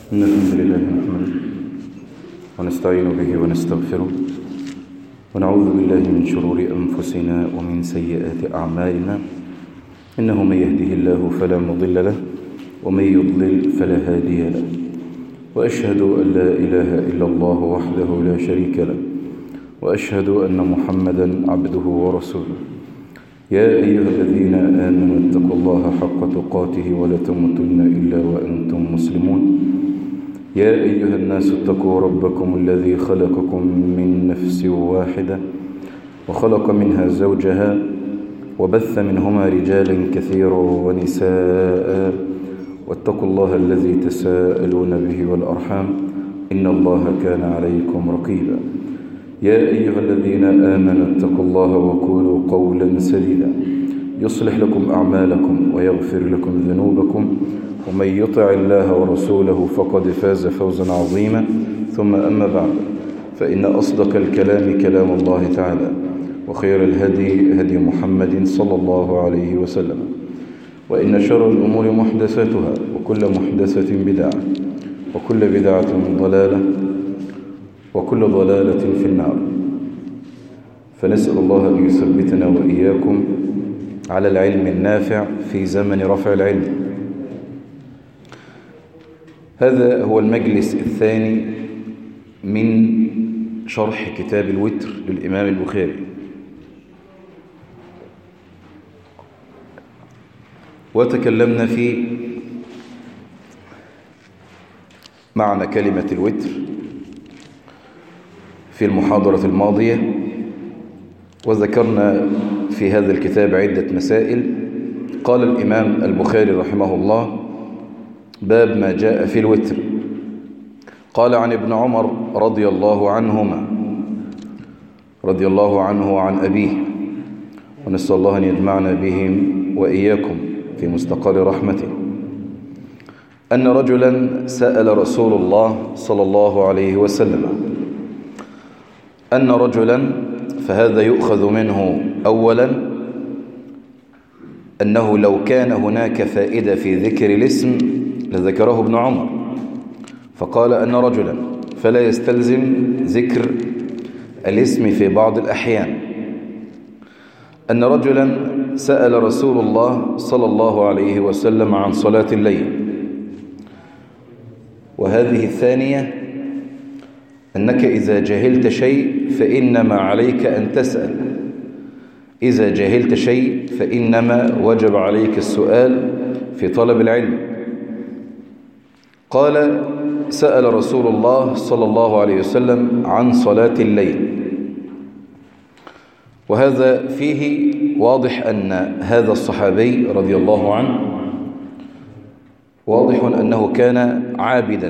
إن الحمد لله نحمده ونستعين به ونستغفره ونعوذ بالله من شرور أنفسنا ومن سيئات أعمالنا إنه من يهده الله فلا مضل له ومن يضلل فلا هادي له وأشهد أن لا إله إلا الله وحده لا شريك له وأشهد أن محمدا عبده ورسوله يا أيها الذين آمنوا اتقوا الله حق تقاته ولا تموتن إلا وأنتم مسلمون يا أيها الناس اتقوا ربكم الذي خلقكم من نفس واحدة وخلق منها زوجها وبث منهما رجالا كثيرا ونساء واتقوا الله الذي تساءلون به والأرحام إن الله كان عليكم رقيبا يا أيها الذين آمنوا اتقوا الله وقولوا قولا سديدا يصلح لكم أعمالكم ويغفر لكم ذنوبكم ومن يطع الله ورسوله فقد فاز فوزا عظيما ثم أما بعد فإن أصدق الكلام كلام الله تعالى وخير الهدي هدي محمد صلى الله عليه وسلم وإن شر الأمور محدثاتها وكل محدثة بدعة وكل بدعة ضلالة وكل ضلالة في النار فنسأل الله أن يثبتنا وإياكم على العلم النافع في زمن رفع العلم هذا هو المجلس الثاني من شرح كتاب الوتر للإمام البخاري وتكلمنا في معنى كلمة الوتر في المحاضرة الماضية وذكرنا في هذا الكتاب عدة مسائل قال الإمام البخاري رحمه الله باب ما جاء في الوتر قال عن ابن عمر رضي الله عنهما رضي الله عنه وعن أبيه ونسأل الله أن يجمعنا بهم وإياكم في مستقر رحمته أن رجلا سأل رسول الله صلى الله عليه وسلم أن رجلا فهذا يؤخذ منه أولا أنه لو كان هناك فائدة في ذكر الاسم لذكره ابن عمر فقال أن رجلا فلا يستلزم ذكر الاسم في بعض الأحيان أن رجلا سأل رسول الله صلى الله عليه وسلم عن صلاة الليل وهذه الثانية أنك إذا جهلت شيء فإنما عليك أن تسأل إذا جهلت شيء فإنما وجب عليك السؤال في طلب العلم قال سأل رسول الله صلى الله عليه وسلم عن صلاة الليل وهذا فيه واضح أن هذا الصحابي رضي الله عنه واضح أنه كان عابدا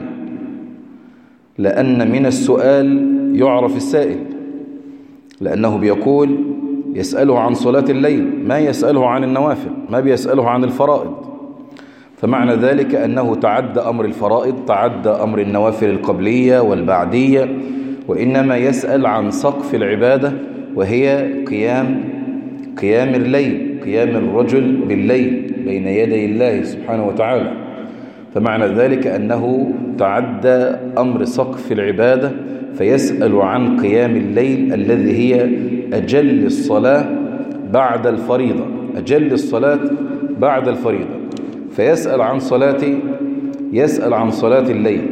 لأن من السؤال يعرف السائل لأنه بيقول يسأله عن صلاة الليل ما يسأله عن النوافل ما بيسأله عن الفرائض فمعنى ذلك أنه تعدى أمر الفرائض تعدى أمر النوافل القبلية والبعدية وإنما يسأل عن سقف العبادة وهي قيام قيام الليل قيام الرجل بالليل بين يدي الله سبحانه وتعالى فمعنى ذلك أنه تعدى أمر سقف العبادة فيسأل عن قيام الليل الذي هي أجل الصلاة بعد الفريضة أجل الصلاة بعد الفريضة فيسأل عن صلاة يسأل عن صلاة الليل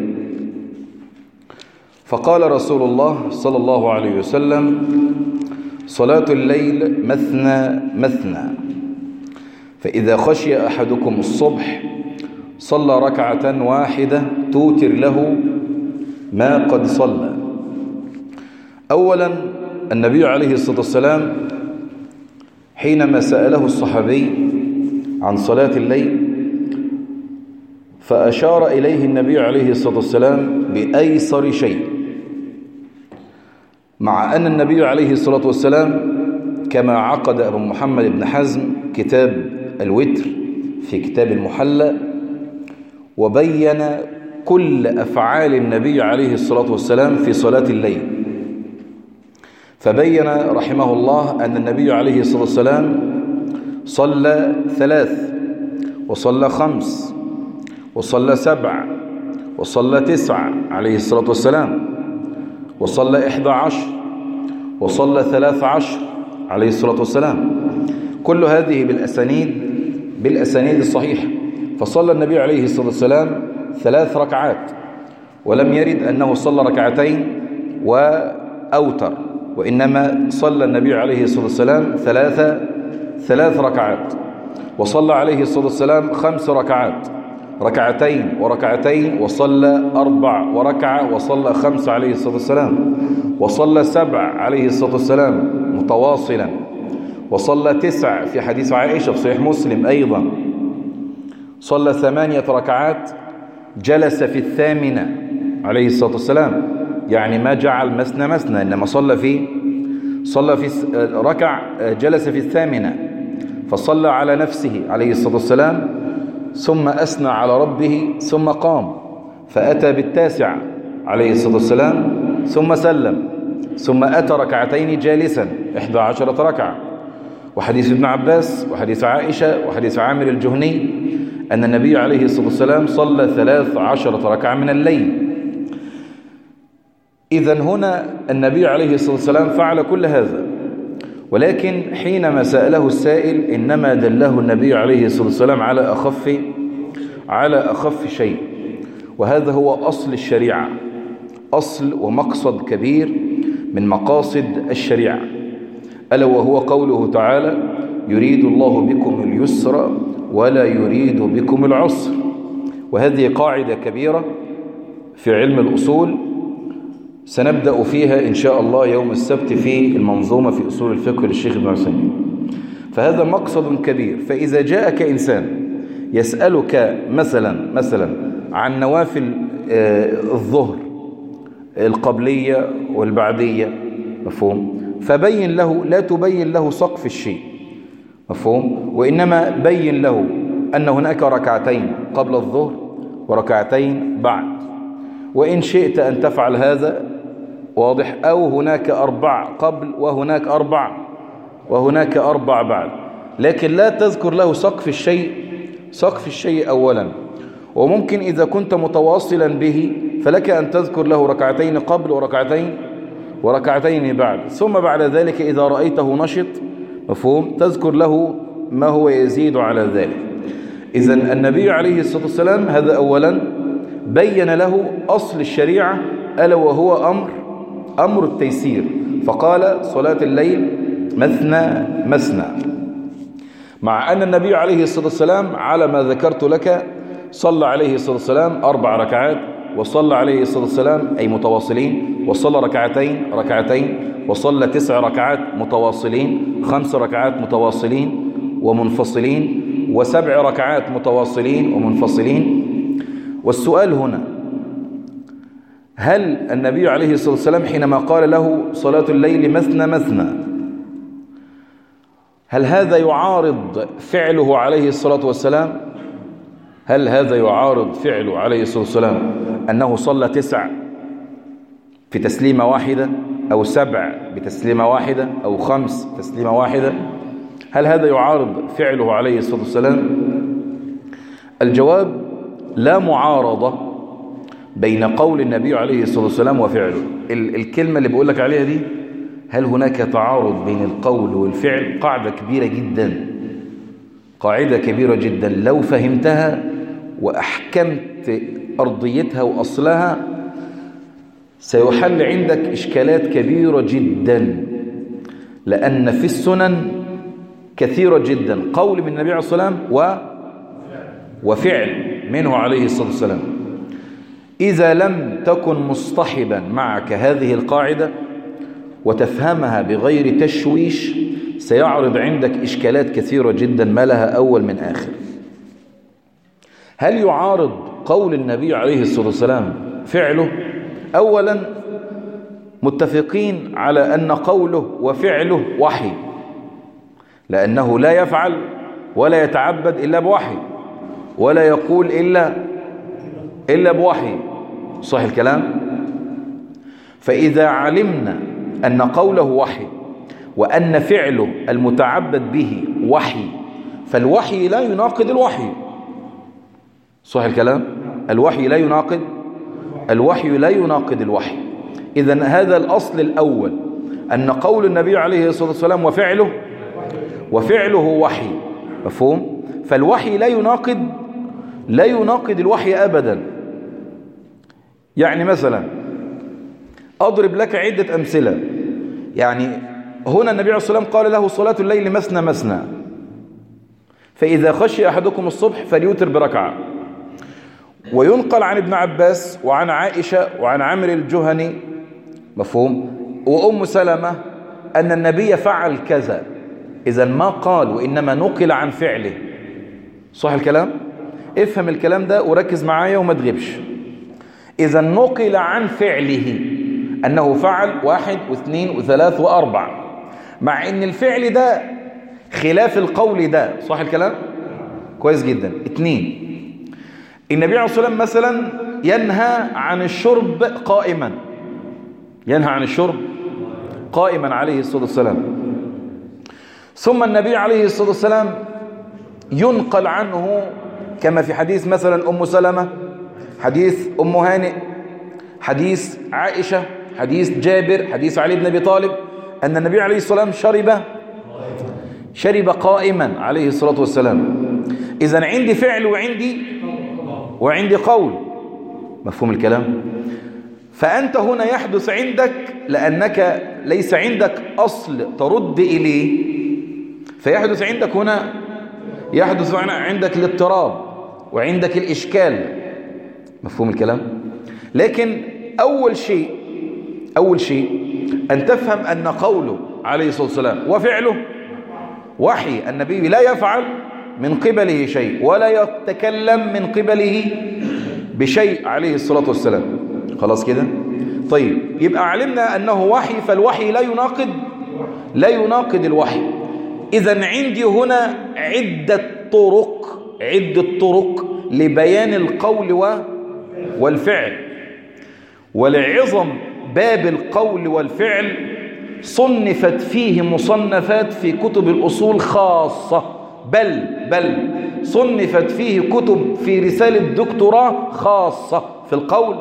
فقال رسول الله صلى الله عليه وسلم صلاة الليل مثنى مثنى فإذا خشي أحدكم الصبح صلى ركعة واحدة توتر له ما قد صلى أولا النبي عليه الصلاة والسلام حينما سأله الصحابي عن صلاة الليل فأشار إليه النبي عليه الصلاة والسلام بأيسر شيء مع أن النبي عليه الصلاة والسلام كما عقد أبو محمد بن حزم كتاب الوتر في كتاب المحلى وبين كل أفعال النبي عليه الصلاة والسلام في صلاة الليل فبين رحمه الله أن النبي عليه الصلاة والسلام صلى ثلاث وصلى خمس وصلى سبع وصلى تسع عليه الصلاة والسلام وصلى إحدى عشر وصلى ثلاث عشر عليه الصلاة والسلام كل هذه بالأسانيد بالأسانيد الصحيحة فصلى النبي عليه الصلاة والسلام ثلاث ركعات ولم يرد أنه صلى ركعتين وأوتر وإنما صلى النبي عليه الصلاة والسلام ثلاث ثلاث ركعات وصلى عليه الصلاة والسلام خمس ركعات ركعتين وركعتين وصلى أربع وركعة وصلى خمس عليه الصلاة والسلام وصلى سبع عليه الصلاة والسلام متواصلا وصلى تسع في حديث عائشة في صحيح مسلم أيضا صلى ثمانية ركعات جلس في الثامنة عليه الصلاة والسلام يعني ما جعل مسنى مسنى إنما صلى في صلى في ركع جلس في الثامنة فصلى على نفسه عليه الصلاة والسلام ثم أثنى على ربه ثم قام فأتى بالتاسع عليه الصلاة والسلام ثم سلم ثم أتى ركعتين جالسا إحدى عشرة ركعة وحديث ابن عباس وحديث عائشة وحديث عامر الجهني أن النبي عليه الصلاة والسلام صلى ثلاث عشرة ركعة من الليل إذا هنا النبي عليه الصلاة والسلام فعل كل هذا ولكن حينما سأله السائل إنما دله النبي عليه الصلاة والسلام على أخف على أخف شيء وهذا هو أصل الشريعة أصل ومقصد كبير من مقاصد الشريعة ألا وهو قوله تعالى يريد الله بكم اليسر ولا يريد بكم العسر وهذه قاعدة كبيرة في علم الأصول سنبدأ فيها إن شاء الله يوم السبت في المنظومة في أصول الفقه للشيخ ابن عثيمين فهذا مقصد كبير فإذا جاءك إنسان يسألك مثلا مثلا عن نوافل الظهر القبلية والبعدية مفهوم فبين له لا تبين له سقف الشيء مفهوم وإنما بين له أن هناك ركعتين قبل الظهر وركعتين بعد وإن شئت أن تفعل هذا واضح أو هناك أربع قبل وهناك أربع وهناك أربع بعد لكن لا تذكر له سقف الشيء سقف الشيء أولا وممكن إذا كنت متواصلا به فلك أن تذكر له ركعتين قبل وركعتين وركعتين بعد ثم بعد ذلك إذا رأيته نشط مفهوم تذكر له ما هو يزيد على ذلك إذا النبي عليه الصلاة والسلام هذا أولا بين له أصل الشريعة ألا وهو أمر أمر التيسير فقال صلاة الليل مثنى مثنى مع أن النبي عليه الصلاة والسلام على ما ذكرت لك صلى عليه الصلاة والسلام أربع ركعات وصلى عليه الصلاة والسلام أي متواصلين وصلى ركعتين ركعتين وصلى تسع ركعات متواصلين خمس ركعات متواصلين ومنفصلين وسبع ركعات متواصلين ومنفصلين والسؤال هنا هل النبي عليه الصلاة والسلام حينما قال له صلاة الليل مثنى مثنى هل هذا يعارض فعله عليه الصلاة والسلام هل هذا يعارض فعله عليه الصلاة والسلام أنه صلى تسع في تسليمة واحدة أو سبع بتسليمة واحدة أو خمس تسليمة واحدة هل هذا يعارض فعله عليه الصلاة والسلام الجواب لا معارضة بين قول النبي عليه الصلاة والسلام وفعله ال الكلمة اللي بقول لك عليها دي هل هناك تعارض بين القول والفعل قاعدة كبيرة جدا قاعدة كبيرة جدا لو فهمتها وأحكمت أرضيتها وأصلها سيحل عندك إشكالات كبيرة جدا لأن في السنن كثيرة جدا قول من النبي عليه الصلاة والسلام و وفعل منه عليه الصلاة والسلام إذا لم تكن مصطحبا معك هذه القاعدة وتفهمها بغير تشويش سيعرض عندك إشكالات كثيرة جدا ما لها أول من آخر هل يعارض قول النبي عليه الصلاة والسلام فعله أولا متفقين على أن قوله وفعله وحي لأنه لا يفعل ولا يتعبد إلا بوحي ولا يقول إلا إلا بوحي صح الكلام فإذا علمنا أن قوله وحي وأن فعله المتعبد به وحي فالوحي لا يناقض الوحي صح الكلام الوحي لا يناقض الوحي لا يناقض الوحي إذا هذا الأصل الأول أن قول النبي عليه الصلاة والسلام وفعله وفعله وحي مفهوم فالوحي لا يناقض لا يناقض الوحي أبدا يعني مثلا أضرب لك عدة أمثلة يعني هنا النبي عليه الصلاة والسلام قال له صلاة الليل مثنى مثنى فإذا خشي أحدكم الصبح فليوتر بركعة وينقل عن ابن عباس وعن عائشة وعن عمرو الجهني مفهوم وأم سلمة أن النبي فعل كذا إذا ما قال وإنما نقل عن فعله صح الكلام افهم الكلام ده وركز معايا وما تغيبش إذا نقل عن فعله أنه فعل واحد واثنين وثلاث وأربع مع أن الفعل ده خلاف القول ده صح الكلام كويس جدا اثنين النبي عليه الصلاة والسلام مثلا ينهى عن الشرب قائما ينهى عن الشرب قائما عليه الصلاة والسلام ثم النبي عليه الصلاة والسلام ينقل عنه كما في حديث مثلا أم سلمة حديث أم هانئ حديث عائشة حديث جابر حديث علي بن أبي طالب أن النبي عليه الصلاة والسلام شرب شرب قائما عليه الصلاة والسلام إذا عندي فعل وعندي وعندي قول مفهوم الكلام فأنت هنا يحدث عندك لأنك ليس عندك أصل ترد إليه فيحدث عندك هنا يحدث عندك الاضطراب وعندك الإشكال مفهوم الكلام لكن أول شيء أول شيء أن تفهم أن قوله عليه الصلاة والسلام وفعله وحي النبي لا يفعل من قبله شيء ولا يتكلم من قبله بشيء عليه الصلاة والسلام خلاص كده طيب يبقى علمنا أنه وحي فالوحي لا يناقض لا يناقض الوحي إذا عندي هنا عدة طرق عدة طرق لبيان القول و والفعل ولعظم باب القول والفعل صنفت فيه مصنفات في كتب الأصول خاصة بل بل صنفت فيه كتب في رسالة دكتوراه خاصة في القول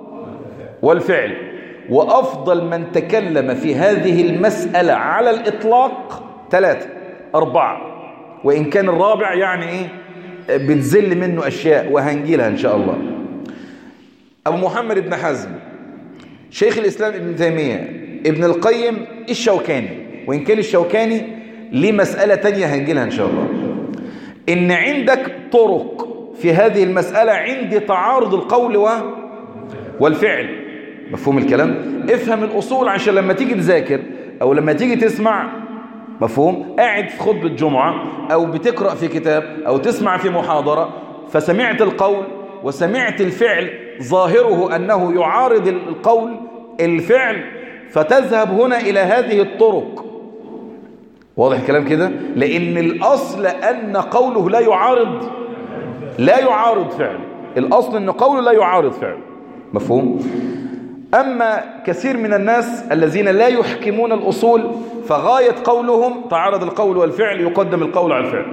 والفعل وأفضل من تكلم في هذه المسألة على الإطلاق ثلاثة أربعة وإن كان الرابع يعني إيه بتزل منه أشياء وهنجيلها إن شاء الله أبو محمد بن حزم شيخ الإسلام ابن تيمية ابن القيم الشوكاني وإن كان الشوكاني ليه مسألة تانية هنجيلها إن شاء الله إن عندك طرق في هذه المسألة عندي تعارض القول و... والفعل مفهوم الكلام افهم الأصول عشان لما تيجي تذاكر أو لما تيجي تسمع مفهوم قاعد في خطبة جمعة أو بتقرأ في كتاب أو تسمع في محاضرة فسمعت القول وسمعت الفعل ظاهره أنه يعارض القول الفعل فتذهب هنا إلى هذه الطرق واضح الكلام كده لأن الأصل أن قوله لا يعارض لا يعارض فعل الأصل أن قوله لا يعارض فعل مفهوم أما كثير من الناس الذين لا يحكمون الأصول فغاية قولهم تعارض القول والفعل يقدم القول على الفعل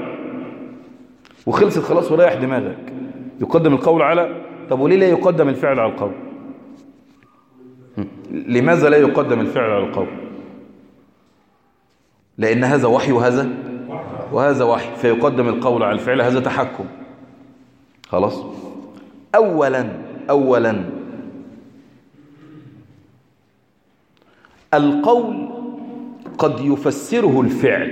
وخلصت خلاص وريح دماغك يقدم القول على طب وليه لا يقدم الفعل على القول لماذا لا يقدم الفعل على القول لأن هذا وحي وهذا وهذا وحي فيقدم القول على الفعل هذا تحكم خلاص أولا أولا القول قد يفسره الفعل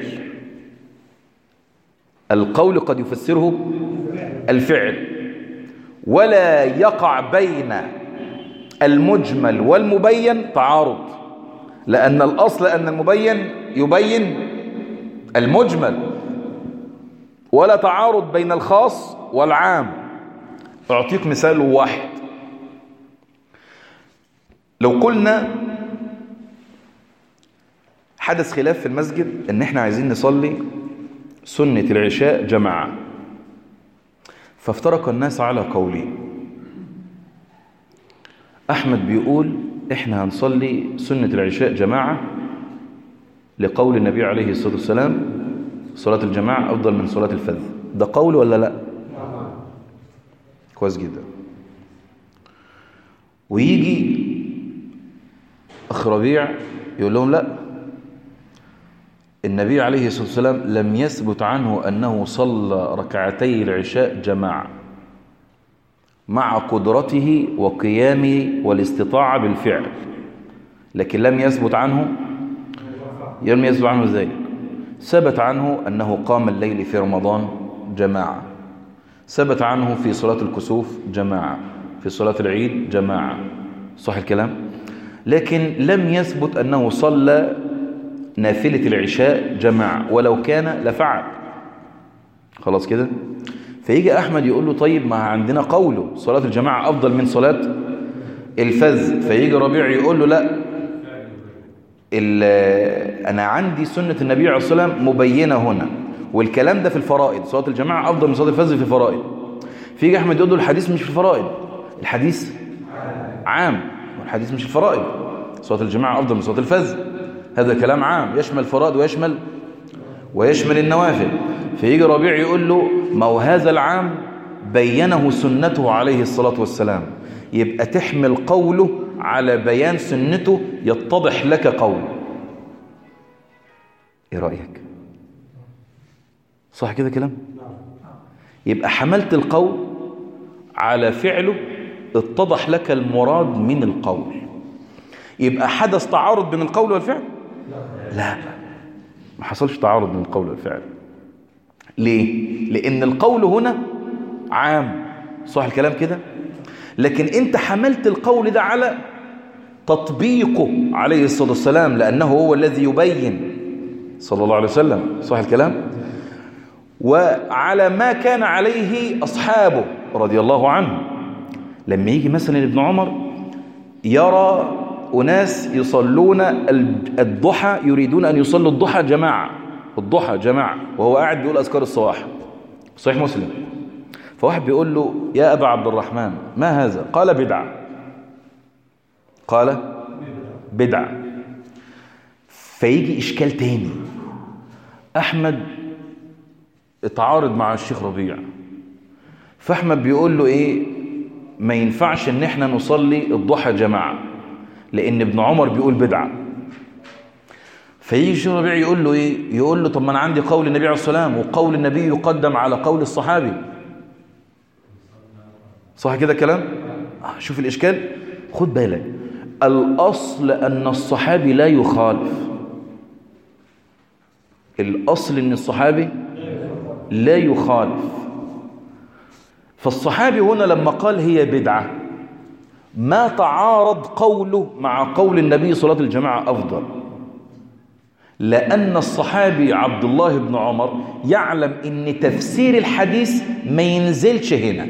القول قد يفسره الفعل ولا يقع بين المجمل والمبين تعارض لأن الأصل أن المبين يبين المجمل ولا تعارض بين الخاص والعام أعطيك مثال واحد لو قلنا حدث خلاف في المسجد ان احنا عايزين نصلي سنة العشاء جماعة فافترق الناس على قولين احمد بيقول احنا هنصلي سنة العشاء جماعة لقول النبي عليه الصلاة والسلام صلاة الجماعة افضل من صلاة الفذ ده قول ولا لا كويس جدا ويجي أخ ربيع يقول لهم لا النبي عليه الصلاة والسلام لم يثبت عنه أنه صلى ركعتي العشاء جماعة مع قدرته وقيامه والاستطاعة بالفعل لكن لم يثبت عنه لم يثبت عنه ذلك ثبت عنه أنه قام الليل في رمضان جماعة ثبت عنه في صلاة الكسوف جماعة في صلاة العيد جماعة صح الكلام لكن لم يثبت أنه صلى نافلة العشاء جماعة ولو كان لفعل خلاص كده فيجي أحمد يقول له طيب ما عندنا قوله صلاة الجماعة أفضل من صلاة الفذ فيجي ربيع يقول له لا أنا عندي سنة النبي عليه الصلاة والسلام مبينة هنا والكلام ده في الفرائض صلاة الجماعة أفضل من صلاة الفذ في الفرائض فيجي أحمد يقول له الحديث مش في الفرائض الحديث عام والحديث مش في الفرائض صلاة الجماعة أفضل من صلاة الفذ هذا كلام عام يشمل الفرائض ويشمل ويشمل النوافل فيجي ربيع يقول له ما هو هذا العام بينه سنته عليه الصلاة والسلام يبقى تحمل قوله على بيان سنته يتضح لك قوله ايه رأيك صح كده كلام يبقى حملت القول على فعله اتضح لك المراد من القول يبقى حدث تعارض بين القول والفعل لا ما حصلش تعارض بين القول والفعل ليه لان القول هنا عام صح الكلام كده لكن انت حملت القول ده على تطبيقه عليه الصلاة والسلام لأنه هو الذي يبين صلى الله عليه وسلم صح الكلام وعلى ما كان عليه أصحابه رضي الله عنه لما يجي مثلا ابن عمر يرى أناس يصلون الضحى يريدون أن يصلوا الضحى جماعة الضحى جماعة وهو قاعد بيقول أذكار الصباح صحيح مسلم فواحد بيقول له يا أبا عبد الرحمن ما هذا قال بدعة قال بدعة فيجي إشكال تاني أحمد اتعارض مع الشيخ ربيع فأحمد بيقول له إيه ما ينفعش ان احنا نصلي الضحى جماعة لان ابن عمر بيقول بدعة فيجي الشيخ ربيع يقول له ايه يقول له طب ما انا عندي قول النبي عليه الصلاة والسلام وقول النبي يقدم على قول الصحابي صح كده كلام آه شوف الاشكال خد بالك الاصل ان الصحابي لا يخالف الاصل ان الصحابي لا يخالف فالصحابي هنا لما قال هي بدعة ما تعارض قوله مع قول النبي صلاة الجماعة أفضل لأن الصحابي عبد الله بن عمر يعلم أن تفسير الحديث ما ينزلش هنا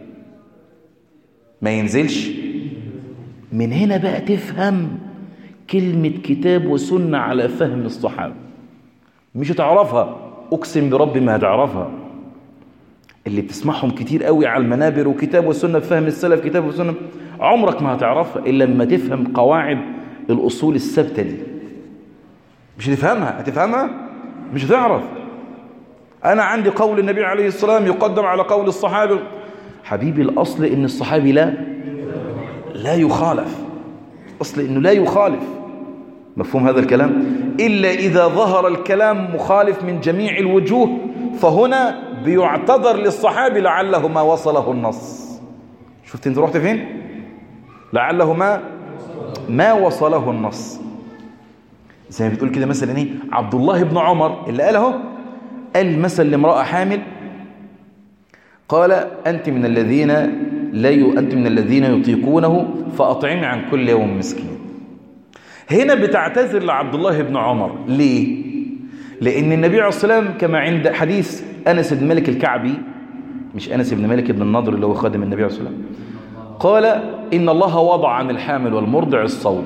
ما ينزلش من هنا بقى تفهم كلمة كتاب وسنة على فهم الصحابة مش هتعرفها أقسم بربي ما هتعرفها اللي بتسمعهم كتير قوي على المنابر وكتاب والسنة بفهم السلف كتاب والسنة عمرك ما هتعرفها إلا لما تفهم قواعد الأصول الثابتة دي مش هتفهمها هتفهمها مش هتعرف أنا عندي قول النبي عليه الصلاة والسلام يقدم على قول الصحابي حبيبي الأصل إن الصحابي لا لا يخالف أصل إنه لا يخالف مفهوم هذا الكلام إلا إذا ظهر الكلام مخالف من جميع الوجوه فهنا بيعتذر للصحابي لعله ما وصله النص شفت انت رحت فين لعله ما ما وصله النص زي ما بتقول كده مثلا ايه عبد الله بن عمر اللي قاله قال مثلا لامرأة حامل قال أنت من الذين لا ي... أنت من الذين يطيقونه فأطعمي عن كل يوم مسكين هنا بتعتذر لعبد الله بن عمر ليه لأن النبي عليه الصلاة والسلام كما عند حديث أنس بن مالك الكعبي مش أنس بن مالك بن النضر اللي هو خادم النبي عليه الصلاة والسلام قال إن الله وضع عن الحامل والمرضع الصوم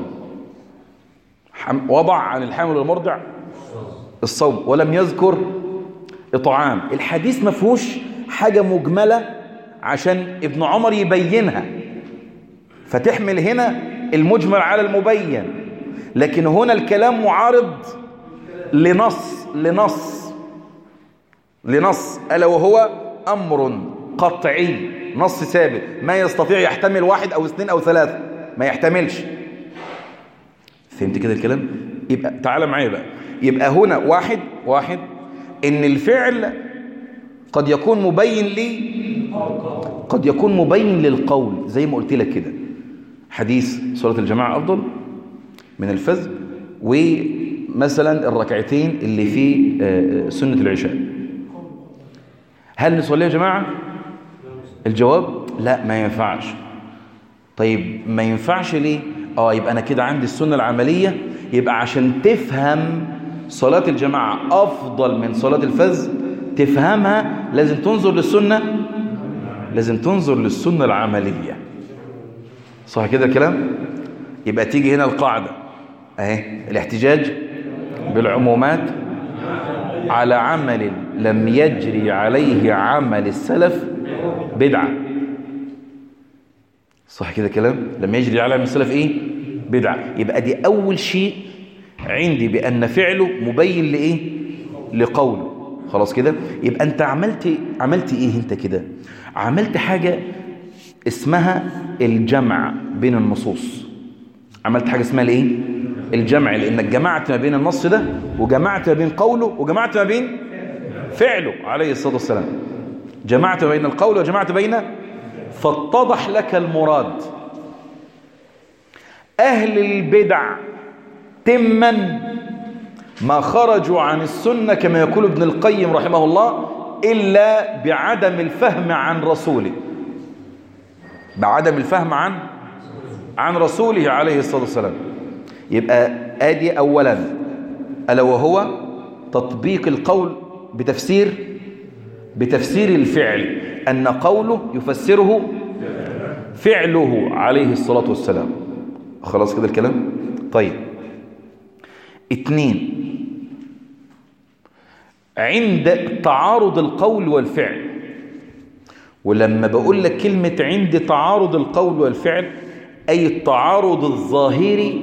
وضع عن الحامل والمرضع الصوم ولم يذكر إطعام الحديث ما فيهوش حاجة مجملة عشان ابن عمر يبينها فتحمل هنا المجمل على المبين لكن هنا الكلام معارض لنص لنص لنص ألا وهو أمر قطعي نص ثابت ما يستطيع يحتمل واحد أو اثنين أو ثلاثة ما يحتملش فهمت كده الكلام يبقى تعالى معايا بقى يبقى هنا واحد واحد ان الفعل قد يكون مبين لي قد يكون مبين للقول زي ما قلت لك كده حديث صلاة الجماعة أفضل من الفذ ومثلا الركعتين اللي في سنة العشاء هل نصليها جماعة الجواب لا ما ينفعش طيب ما ينفعش ليه اه يبقى انا كده عندي السنة العملية يبقى عشان تفهم صلاة الجماعة افضل من صلاة الفذ تفهمها لازم تنظر للسنة لازم تنظر للسنة العملية صح كده الكلام يبقى تيجي هنا القاعدة اهي الاحتجاج بالعمومات على عمل لم يجري عليه عمل السلف بدعة صح كده كلام لم يجري على عمل السلف ايه بدعة يبقى دي اول شيء عندي بان فعله مبين لايه لقوله خلاص كده يبقى انت عملت عملت ايه انت كده عملت حاجة اسمها الجمع بين النصوص عملت حاجة اسمها الايه الجمع لانك جمعت ما بين النص ده وجمعت ما بين قوله وجمعت ما بين فعله عليه الصلاة والسلام جمعت بين القول وجمعت بين فاتضح لك المراد أهل البدع تما ما خرجوا عن السنة كما يقول ابن القيم رحمه الله إلا بعدم الفهم عن رسوله بعدم الفهم عن عن رسوله عليه الصلاة والسلام يبقى آدي أولا ألا وهو تطبيق القول بتفسير بتفسير الفعل أن قوله يفسره فعله عليه الصلاة والسلام خلاص كده الكلام طيب اتنين عند تعارض القول والفعل ولما بقول لك كلمة عند تعارض القول والفعل أي التعارض الظاهري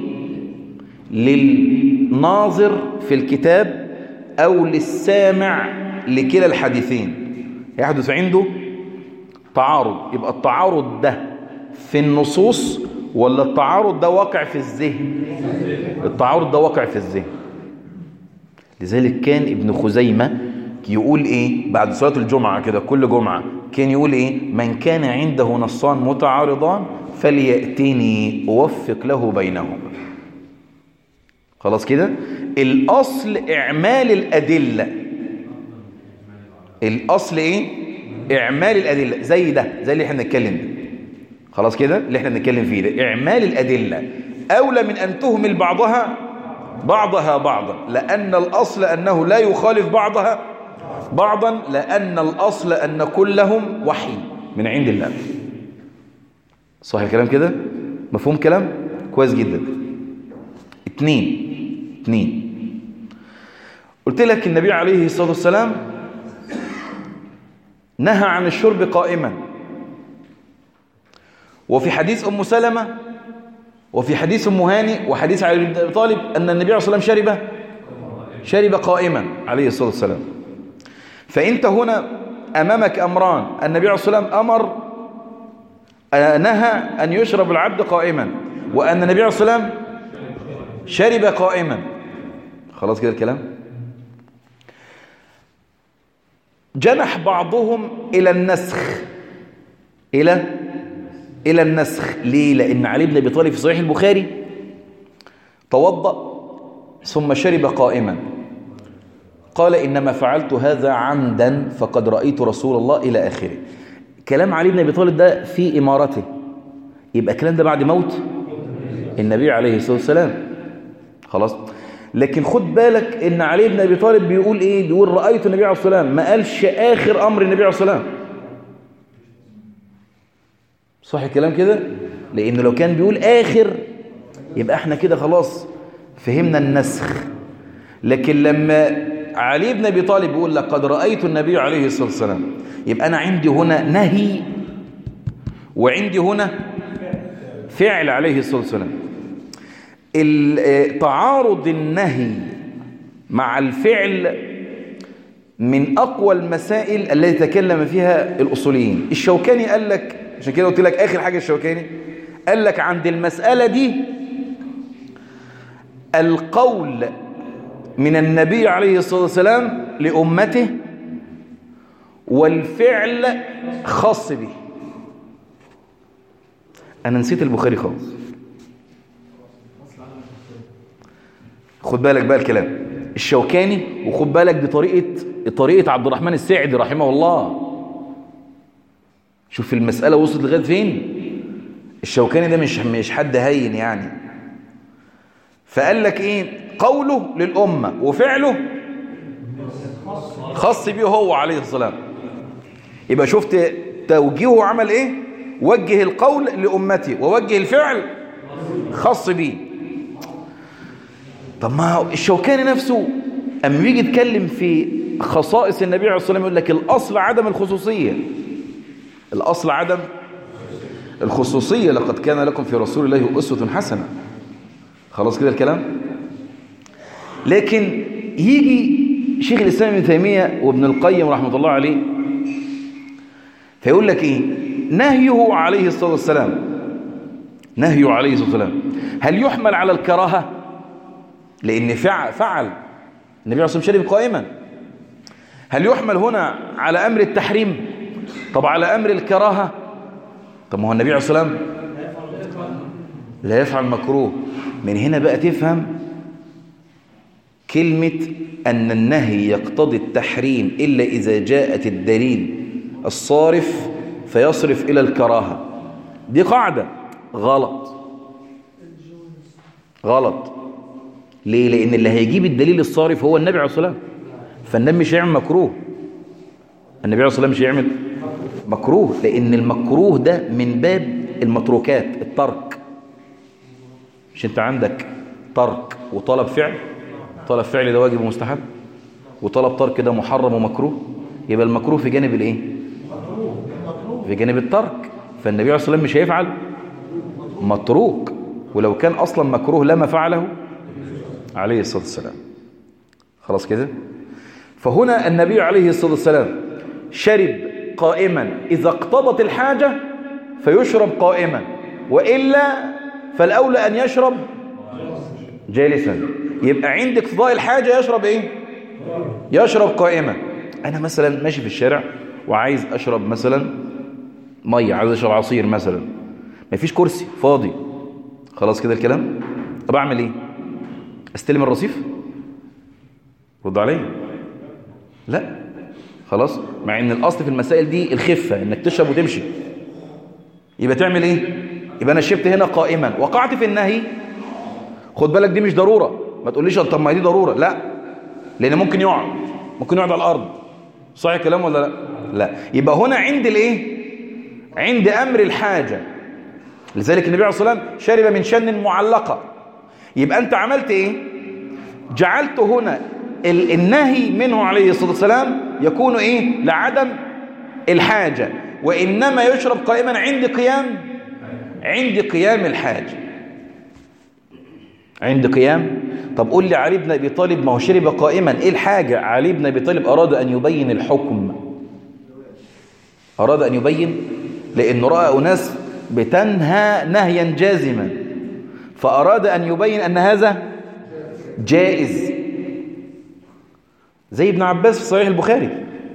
للناظر في الكتاب أو للسامع لكلا الحديثين يحدث عنده تعارض يبقى التعارض ده في النصوص ولا التعارض ده واقع في الذهن التعارض ده واقع في الذهن لذلك كان ابن خزيمة يقول ايه بعد صلاة الجمعة كده كل جمعة كان يقول ايه من كان عنده نصان متعارضان فليأتني أوفق له بينهما خلاص كده الأصل إعمال الأدلة الأصل إيه إعمال الأدلة زي ده زي اللي احنا بنتكلم ده خلاص كده اللي احنا بنتكلم فيه ده إعمال الأدلة أولى من أن تهمل بعضها بعضها بعضا لأن الأصل أنه لا يخالف بعضها بعضا لأن الأصل أن كلهم وحي من عند الله صح الكلام كده مفهوم كلام كويس جدا اتنين اتنين قلت لك النبي عليه الصلاة والسلام نهى عن الشرب قائما وفي حديث أم سلمة وفي حديث أم هاني وحديث علي بن أبي طالب أن النبي عليه الصلاة والسلام شرب شرب قائما عليه الصلاة والسلام فأنت هنا أمامك أمران النبي عليه الصلاة والسلام أمر نهى أن يشرب العبد قائما وأن النبي عليه الصلاة والسلام شرب قائما خلاص كده الكلام جنح بعضهم إلى النسخ إلى إلى النسخ ليه؟ لأن علي بن أبي طالب في صحيح البخاري توضأ ثم شرب قائما قال إنما فعلت هذا عمدا فقد رأيت رسول الله إلى آخره كلام علي بن أبي طالب ده في إمارته يبقى الكلام ده بعد موت النبي عليه الصلاة والسلام خلاص لكن خد بالك ان علي بن ابي طالب بيقول ايه بيقول رايت النبي عليه الصلاه والسلام ما قالش اخر امر النبي عليه الصلاه والسلام صح الكلام كده لانه لو كان بيقول اخر يبقى احنا كده خلاص فهمنا النسخ لكن لما علي بن ابي طالب بيقول لقد رايت النبي عليه الصلاه والسلام يبقى انا عندي هنا نهي وعندي هنا فعل عليه الصلاه والسلام تعارض النهي مع الفعل من أقوى المسائل التي تكلم فيها الأصوليين الشوكاني قال لك عشان كده قلت لك آخر حاجة الشوكاني قال لك عند المسألة دي القول من النبي عليه الصلاة والسلام لأمته والفعل خاص به أنا نسيت البخاري خالص خد بالك بقى الكلام الشوكاني وخد بالك دي طريقة طريقة عبد الرحمن الساعدي رحمه الله شوف المسألة وصلت لغاية فين الشوكاني ده مش مش حد هين يعني فقال لك ايه قوله للأمة وفعله خاص بيه هو عليه السلام يبقى شفت توجيهه عمل ايه وجه القول لأمتي ووجه الفعل خاص بيه طب ما الشوكاني نفسه أما بيجي يتكلم في خصائص النبي عليه الصلاة والسلام يقول لك الأصل عدم الخصوصية الأصل عدم الخصوصية لقد كان لكم في رسول الله أسوة حسنة خلاص كده الكلام لكن يجي شيخ الإسلام ابن تيمية وابن القيم رحمة الله عليه فيقول لك إيه نهيه عليه الصلاة والسلام نهيه عليه الصلاة والسلام هل يحمل على الكراهة لأن فعل, فعل النبي عليه الصلاة والسلام شرب قائما هل يحمل هنا على أمر التحريم طب على أمر الكراهة طب ما هو النبي عليه الصلاة والسلام لا يفعل مكروه من هنا بقى تفهم كلمة أن النهي يقتضي التحريم إلا إذا جاءت الدليل الصارف فيصرف إلى الكراهة دي قاعدة غلط غلط ليه لأن اللي هيجيب الدليل الصارف هو النبي عليه الصلاة والسلام فالنبي مش هيعمل مكروه النبي عليه الصلاة والسلام مش هيعمل مكروه لأن المكروه ده من باب المتروكات الترك مش انت عندك ترك وطلب فعل طلب فعل ده واجب ومستحب وطلب ترك ده محرم ومكروه يبقى المكروه في جانب الايه في جانب الترك فالنبي عليه الصلاة والسلام مش هيفعل متروك ولو كان أصلا مكروه لما فعله عليه الصلاة والسلام خلاص كده فهنا النبي عليه الصلاة والسلام شرب قائما إذا اقتضت الحاجة فيشرب قائما وإلا فالأولى أن يشرب جالسا يبقى عند اقتضاء الحاجة يشرب إيه يشرب قائما أنا مثلا ماشي في الشارع وعايز أشرب مثلا مية عايز أشرب عصير مثلا مفيش كرسي فاضي خلاص كده الكلام طب أعمل إيه استلم الرصيف رد عليه لا خلاص مع ان الاصل في المسائل دي الخفة انك تشرب وتمشي يبقى تعمل ايه يبقى انا شربت هنا قائما وقعت في النهي خد بالك دي مش ضرورة ما تقوليش طب ما دي ضرورة لا لان ممكن يقعد ممكن يقعد على الارض صحيح الكلام ولا لا لا يبقى هنا عند الايه عند امر الحاجة لذلك النبي عليه الصلاة والسلام شرب من شن معلقة يبقى انت عملت ايه جعلت هنا النهي منه عليه الصلاة والسلام يكون ايه لعدم الحاجة وإنما يشرب قائما عند قيام عند قيام الحاجة عند قيام طب قول لي علي بن أبي طالب ما هو شرب قائما إيه الحاجة علي بن أبي طالب أراد أن يبين الحكم أراد أن يبين لأنه رأى أناس بتنهى نهيا جازما فأراد أن يبين أن هذا جائز زي ابن عباس في صحيح البخاري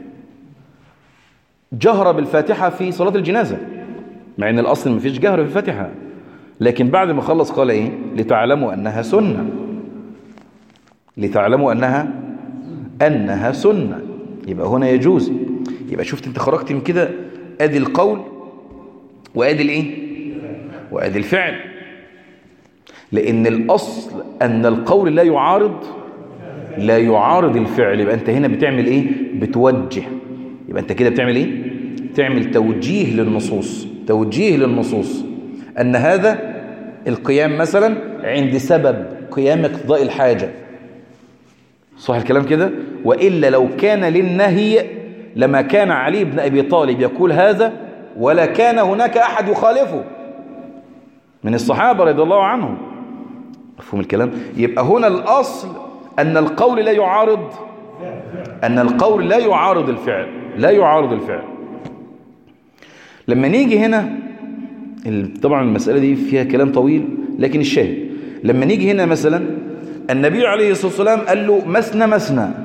جهر بالفاتحة في صلاة الجنازة مع ان الاصل ما فيش جهر في الفاتحة لكن بعد ما خلص قال ايه لتعلموا انها سنة لتعلموا انها انها سنة يبقى هنا يجوز يبقى شفت انت خرجت من كده ادي القول وادي الايه وادي الفعل لان الاصل ان القول لا يعارض لا يعارض الفعل يبقى انت هنا بتعمل ايه بتوجه يبقى انت كده بتعمل ايه تعمل توجيه للنصوص توجيه للنصوص ان هذا القيام مثلا عند سبب قيام اقتضاء الحاجة صح الكلام كده وإلا لو كان للنهي لما كان علي بن أبي طالب يقول هذا ولا كان هناك أحد يخالفه من الصحابة رضي الله عنهم مفهوم الكلام يبقى هنا الأصل أن القول لا يعارض أن القول لا يعارض الفعل لا يعارض الفعل لما نيجي هنا طبعا المسألة دي فيها كلام طويل لكن الشاهد لما نيجي هنا مثلا النبي عليه الصلاة والسلام قال له مسنا مسنا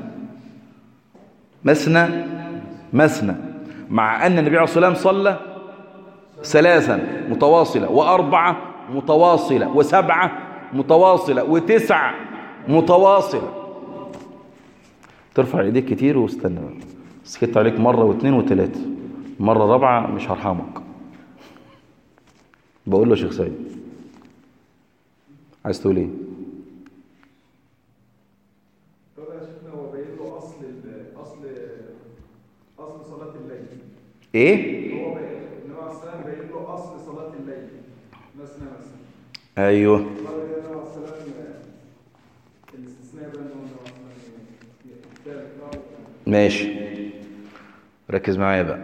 مسنا مسنا مع أن النبي عليه الصلاة والسلام صلى ثلاثا متواصلة وأربعة متواصلة وسبعة متواصلة وتسعة متواصلة ترفع ايديك كتير واستنى سكت عليك مرة واثنين وثلاثة مرة رابعة مش هرحمك بقول له شيخ سيد عايز تقول ايه ايه هو النبي عليه السلام باين له اصل صلاه الليل مثنى مثنى ايوه ماشي ركز معايا بقى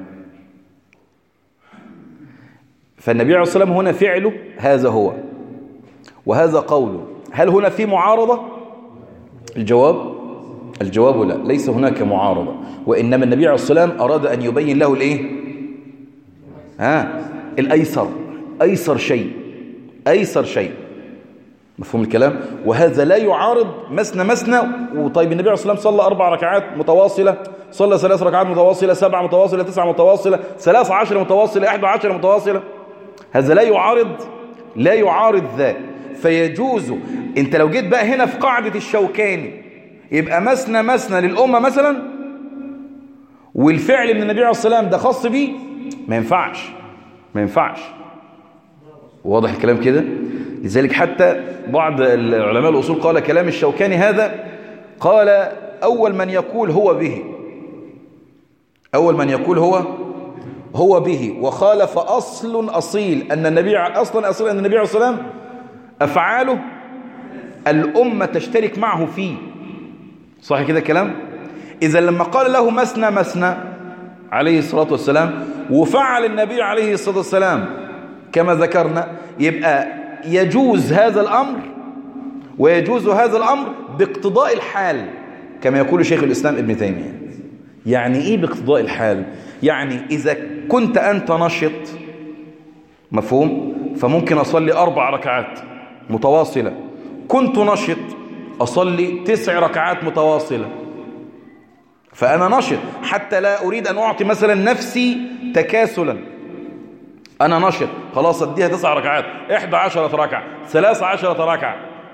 فالنبي عليه الصلاة والسلام هنا فعله هذا هو وهذا قوله هل هنا في معارضة الجواب الجواب لا ليس هناك معارضة وإنما النبي عليه الصلاة والسلام أراد أن يبين له الإيه ها الأيسر أيسر شيء أيسر شيء مفهوم الكلام وهذا لا يعارض مسنا مسنا وطيب النبي عليه الصلاة والسلام صلى أربع ركعات متواصلة صلى ثلاث ركعات متواصلة سبع متواصلة تسع متواصلة ثلاث عشر متواصلة أحد عشر متواصلة هذا لا يعارض لا يعارض ذا فيجوز انت لو جيت بقى هنا في قاعدة الشوكاني يبقى مسنا مسنا للأمة مثلا والفعل من النبي عليه الصلاة والسلام ده خاص بيه ما ينفعش ما ينفعش واضح الكلام كده لذلك حتى بعض العلماء الأصول قال كلام الشوكاني هذا قال أول من يقول هو به أول من يقول هو هو به وخالف أصل أصيل أن النبي أصلا أصيل أن النبي عليه الصلاة والسلام أفعاله الأمة تشترك معه فيه صح كده كلام إذا لما قال له مسنا مسنا عليه الصلاة والسلام وفعل النبي عليه الصلاة والسلام كما ذكرنا يبقى يجوز هذا الأمر ويجوز هذا الأمر باقتضاء الحال كما يقول شيخ الإسلام ابن تيمية يعني إيه باقتضاء الحال يعني إذا كنت أنت نشط مفهوم فممكن أصلي أربع ركعات متواصلة كنت نشط أصلي تسع ركعات متواصلة فأنا نشط حتى لا أريد أن أعطي مثلا نفسي تكاسلا أنا نشط خلاص أديها تسع ركعات إحدى عشرة ركعة ثلاث عشرة ركعة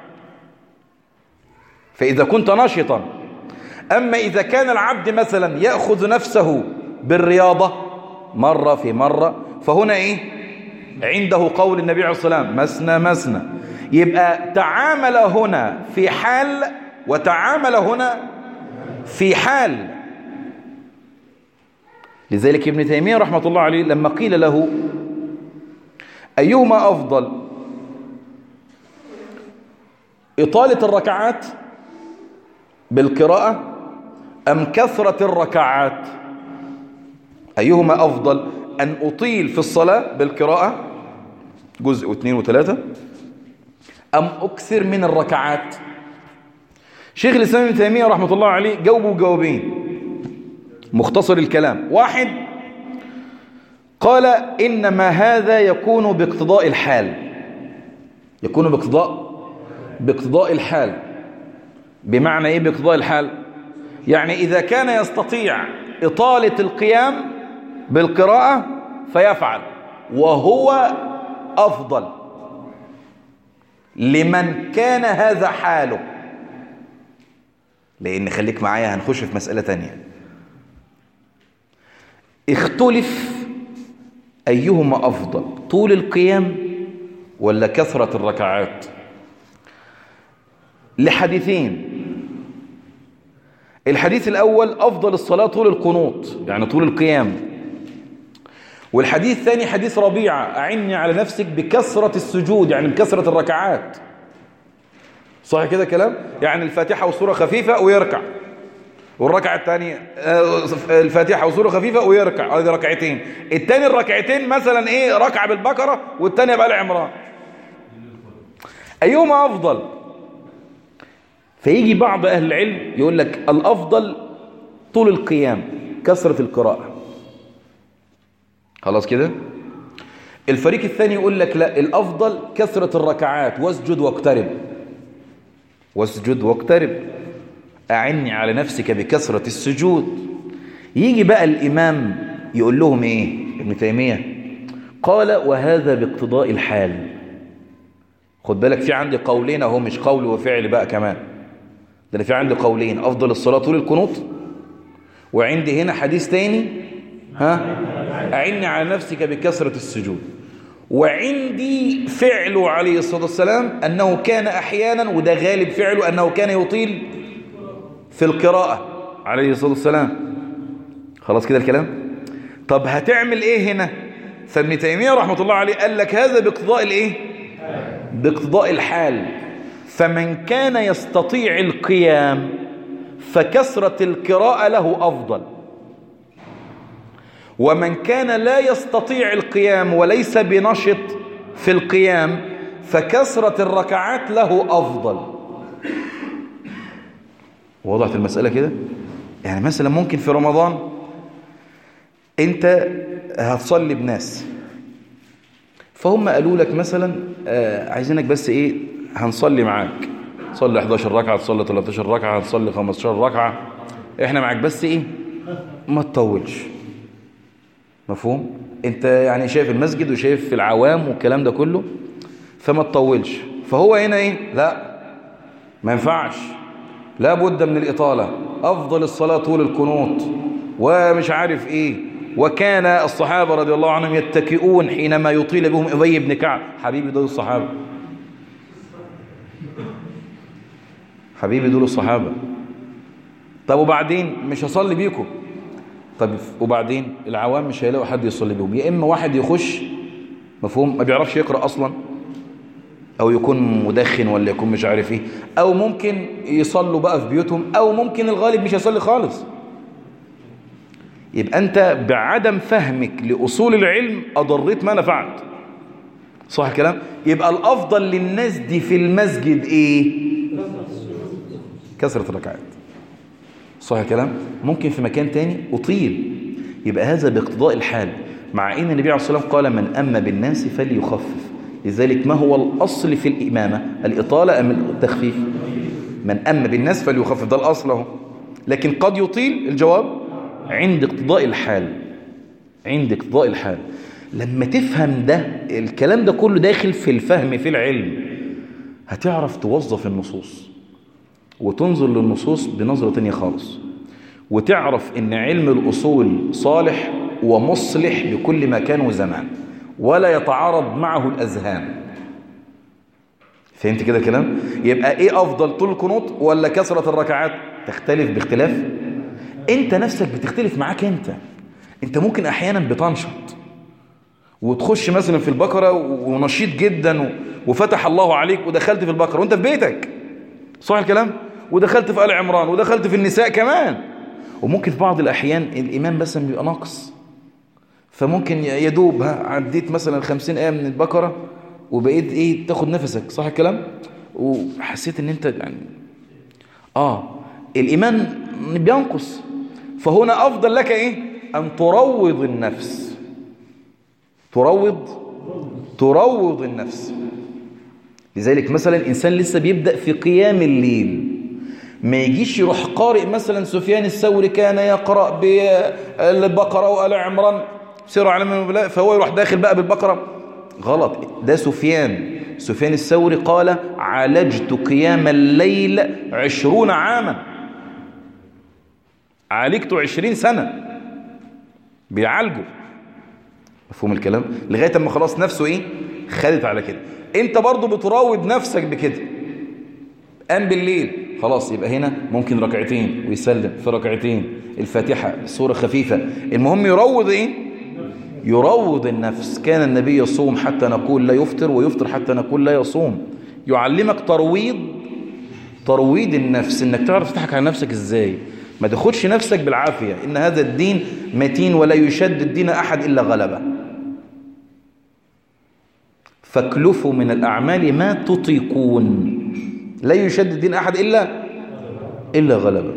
فإذا كنت نشطا أما إذا كان العبد مثلا يأخذ نفسه بالرياضة مرة في مرة فهنا إيه عنده قول النبي عليه الصلاة والسلام مسنا مسنا يبقى تعامل هنا في حال وتعامل هنا في حال لذلك ابن تيمية رحمة الله عليه لما قيل له أيهما أفضل إطالة الركعات بالقراءة أم كثرة الركعات أيهما أفضل أن أطيل في الصلاة بالقراءة جزء واثنين وثلاثة أم أكثر من الركعات شيخ الإسلام ابن تيمية رحمة الله عليه جاوبوا جوابين مختصر الكلام واحد قال إنما هذا يكون باقتضاء الحال يكون باقتضاء باقتضاء الحال بمعنى إيه باقتضاء الحال يعني إذا كان يستطيع إطالة القيام بالقراءة فيفعل وهو أفضل لمن كان هذا حاله لأن خليك معايا هنخش في مسألة تانية اختلف أيهما أفضل طول القيام ولا كثرة الركعات لحديثين الحديث الأول أفضل الصلاة طول القنوط يعني طول القيام والحديث الثاني حديث ربيعة أعني على نفسك بكثرة السجود يعني بكثرة الركعات صح كده كلام يعني الفاتحة وسورة خفيفة ويركع والركعة الثانية الفاتحة وسورة خفيفة ويركع هذه ركعتين الثاني الركعتين مثلا ايه ركعة بالبقرة والثانية بقى العمران أيهما أفضل فيجي بعض أهل العلم يقول لك الأفضل طول القيام كثرة القراءة خلاص كده الفريق الثاني يقول لك لا الأفضل كثرة الركعات واسجد واقترب واسجد واقترب أعني على نفسك بكثرة السجود يجي بقى الإمام يقول لهم إيه ابن تيمية قال وهذا باقتضاء الحال خد بالك في عندي قولين اهو مش قول وفعل بقى كمان ده في عندي قولين أفضل الصلاة طول القنوط وعندي هنا حديث تاني ها أعني على نفسك بكثرة السجود وعندي فعله عليه الصلاة والسلام أنه كان أحيانا وده غالب فعله أنه كان يطيل في القراءة عليه الصلاة والسلام خلاص كده الكلام طب هتعمل ايه هنا فابن تيمية رحمة الله عليه قال لك هذا باقتضاء الايه باقتضاء الحال فمن كان يستطيع القيام فكثرة القراءة له أفضل ومن كان لا يستطيع القيام وليس بنشط في القيام فكثرة الركعات له أفضل وضعت المسألة كده يعني مثلا ممكن في رمضان انت هتصلي بناس فهم قالوا لك مثلا آه عايزينك بس ايه هنصلي معاك تصلي 11 ركعة تصلي 13 ركعة تصلي 15 ركعة احنا معاك بس ايه ما تطولش مفهوم انت يعني شايف المسجد وشايف العوام والكلام ده كله فما تطولش فهو هنا ايه لا ما ينفعش لا بد من الإطالة أفضل الصلاة طول القنوط ومش عارف إيه وكان الصحابة رضي الله عنهم يتكئون حينما يطيل بهم أبي بن كعب حبيبي دول الصحابة حبيبي دول الصحابة طب وبعدين مش هصلي بيكم طب وبعدين العوام مش هيلاقوا حد يصلي بيهم يا إما واحد يخش مفهوم ما بيعرفش يقرأ أصلا أو يكون مدخن ولا يكون مش عارف إيه أو ممكن يصلوا بقى في بيوتهم أو ممكن الغالب مش يصلي خالص يبقى أنت بعدم فهمك لأصول العلم أضريت ما نفعت صح الكلام يبقى الأفضل للناس دي في المسجد إيه كثرة الركعات صح الكلام ممكن في مكان تاني أطيل يبقى هذا باقتضاء الحال مع أن النبي عليه الصلاة والسلام قال من أما بالناس فليخفف لذلك ما هو الأصل في الإمامة الإطالة أم التخفيف من أما بالناس فليخفف ده الأصل اهو لكن قد يطيل الجواب عند اقتضاء الحال عند اقتضاء الحال لما تفهم ده الكلام ده كله داخل في الفهم في العلم هتعرف توظف النصوص وتنظر للنصوص بنظرة تانية خالص وتعرف ان علم الأصول صالح ومصلح لكل مكان وزمان ولا يتعارض معه الأذهان فهمت كده الكلام يبقى ايه افضل طول القنوط ولا كثرة الركعات تختلف باختلاف انت نفسك بتختلف معاك انت انت ممكن احيانا بتنشط وتخش مثلا في البقرة ونشيط جدا وفتح الله عليك ودخلت في البقرة وانت في بيتك صح الكلام ودخلت في آل عمران ودخلت في النساء كمان وممكن في بعض الأحيان الإمام بس بيبقى ناقص فممكن يدوب ها عديت مثلا 50 آية من البقرة وبقيت ايه تاخد نفسك صح الكلام وحسيت ان انت يعني اه الإيمان بينقص فهنا أفضل لك ايه أن تروض النفس تروض تروض النفس لذلك مثلا إنسان لسه بيبدأ في قيام الليل ما يجيش يروح قارئ مثلا سفيان الثوري كان يقرأ بالبقرة وآل عمران سيروا على من فهو يروح داخل بقى بالبقرة غلط ده سفيان سفيان الثوري قال عالجت قيام الليل عشرون عاما عالجت عشرين سنة بيعالجه مفهوم الكلام لغاية اما خلاص نفسه ايه خدت على كده انت برضو بتراود نفسك بكده قام بالليل خلاص يبقى هنا ممكن ركعتين ويسلم في ركعتين الفاتحة الصورة خفيفة المهم يروض ايه يروض النفس كان النبي يصوم حتى نقول لا يفطر ويفطر حتى نقول لا يصوم يعلمك ترويض ترويض النفس انك تعرف تضحك على نفسك ازاي ما تاخدش نفسك بالعافية ان هذا الدين متين ولا يشد الدين احد الا غلبه فاكلفوا من الاعمال ما تطيقون لا يشد الدين احد الا الا غلبه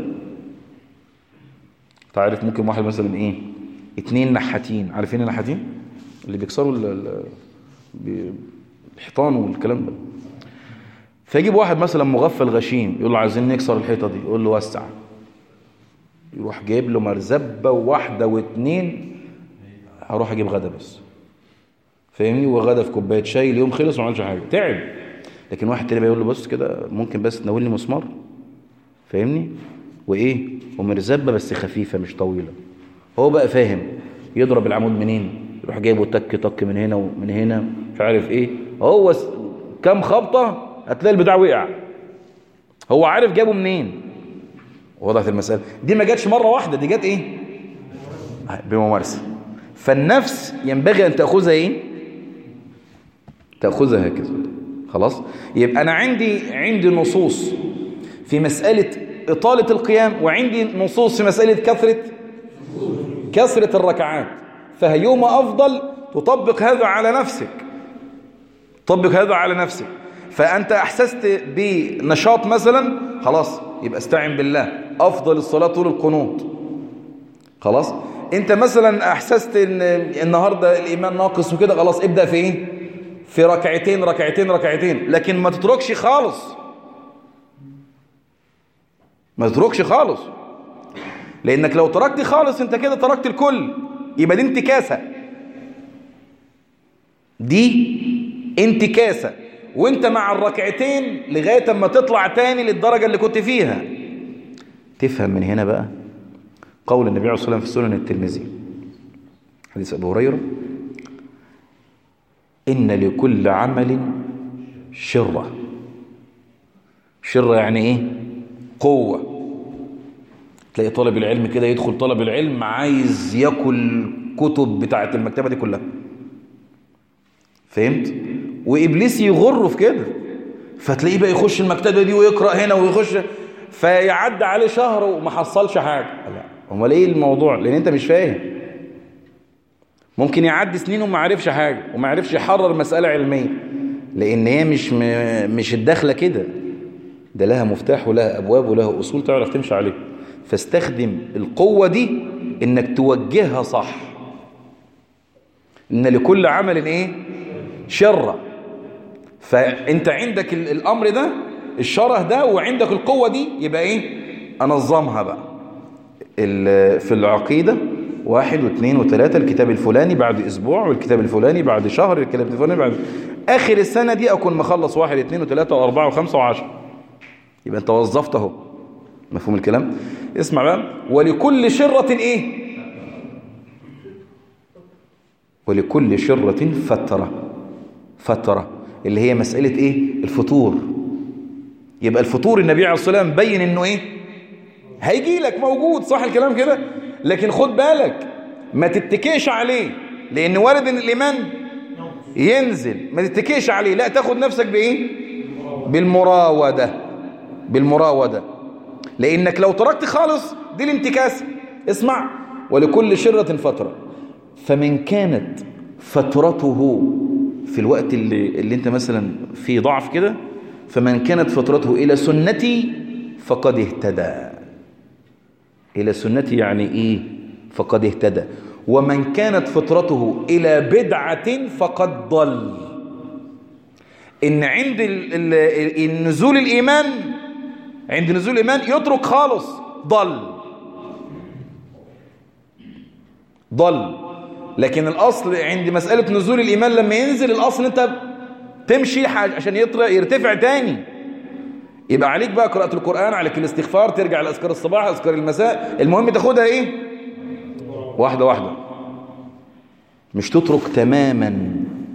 تعرف ممكن واحد مثلا ايه اتنين نحاتين عارفين النحاتين اللي بيكسروا ال- ال- بي- الحيطان والكلام ده فيجيب واحد مثلا مغفل غشيم يقول له عايزين نكسر الحيطه دي يقول له وسع يروح جايب له مرزبه واحده واثنين هروح اجيب غدا بس فاهمني وغدا في كوبايه شاي اليوم خلص وما عملش حاجه تعب لكن واحد تاني بيقول له بص كده ممكن بس تناولني مسمار فاهمني وايه ومرزبه بس خفيفه مش طويله هو بقى فاهم يضرب العمود منين يروح جايبه تك تك من هنا ومن هنا مش عارف ايه هو س- كام خبطه هتلاقي البتاع وقع هو عارف جابه منين وضعت المسألة دي ما جاتش مرة واحدة دي جات ايه بممارسة فالنفس ينبغي ان تأخذها ايه تأخذها هكذا خلاص يبقى انا عندي عندي نصوص في مسألة إطالة القيام وعندي نصوص في مسألة كثرة كثرة الركعات فهيوم أفضل تطبق هذا على نفسك طبق هذا على نفسك فأنت أحسست بنشاط مثلا خلاص يبقى استعن بالله أفضل الصلاة طول القنوط خلاص أنت مثلا أحسست إن النهاردة الإيمان ناقص وكده خلاص ابدأ في إيه في ركعتين ركعتين ركعتين لكن ما تتركش خالص ما تتركش خالص لأنك لو تركت خالص أنت كده تركت الكل يبقى دي انتكاسة دي انتكاسة وانت مع الركعتين لغاية اما تطلع تاني للدرجة اللي كنت فيها تفهم من هنا بقى قول النبي عليه الصلاة والسلام في سنن الترمذي حديث أبو هريرة إن لكل عمل شرة شرة يعني إيه قوة تلاقي طالب العلم كده يدخل طالب العلم عايز ياكل كتب بتاعة المكتبة دي كلها فهمت وإبليس يغره في كده فتلاقيه بقى يخش المكتبة دي ويقرأ هنا ويخش فيعدي عليه شهر وما حصلش حاجة لا امال ايه الموضوع لان انت مش فاهم ممكن يعدي سنين وما عرفش حاجة وما عرفش يحرر مسألة علمية لان هي مش م... مش الداخلة كده ده لها مفتاح ولها ابواب ولها اصول تعرف تمشي عليها فاستخدم القوة دي انك توجهها صح ان لكل عمل ايه شرة فانت عندك ال- الامر ده الشره ده وعندك القوة دي يبقى ايه انظمها بقى ال- في العقيدة واحد واثنين وثلاثة الكتاب الفلاني بعد اسبوع والكتاب الفلاني بعد شهر الكتاب الفلاني بعد اخر السنة دي اكون مخلص واحد اثنين وثلاثة واربعة وخمسة وعشرة يبقى انت وظفت اهو مفهوم الكلام اسمع بقى ولكل شرة ايه ولكل شرة فترة فترة اللي هي مسألة ايه الفطور يبقى الفطور النبي عليه الصلاة والسلام بين انه ايه هيجي لك موجود صح الكلام كده لكن خد بالك ما تتكيش عليه لان وارد ان الايمان ينزل ما تتكيش عليه لا تاخد نفسك بايه بالمراودة بالمراودة لانك لو تركت خالص دي الانتكاسة اسمع ولكل شرة فترة فمن كانت فترته في الوقت اللي, اللي انت مثلا في ضعف كده فمن كانت فترته إلى سنتي فقد اهتدى إلى سنتي يعني إيه فقد اهتدى ومن كانت فطرته إلى بدعة فقد ضل إن عند ال- ال- النزول الإيمان عند نزول الإيمان يترك خالص ضل ضل لكن الأصل عند مسألة نزول الإيمان لما ينزل الأصل أنت تمشي حاجة عشان يطلع يرتفع تاني يبقى عليك بقى قراءة القرآن عليك الاستغفار ترجع لأذكار الصباح أذكار المساء المهم تاخدها إيه واحدة واحدة مش تترك تماما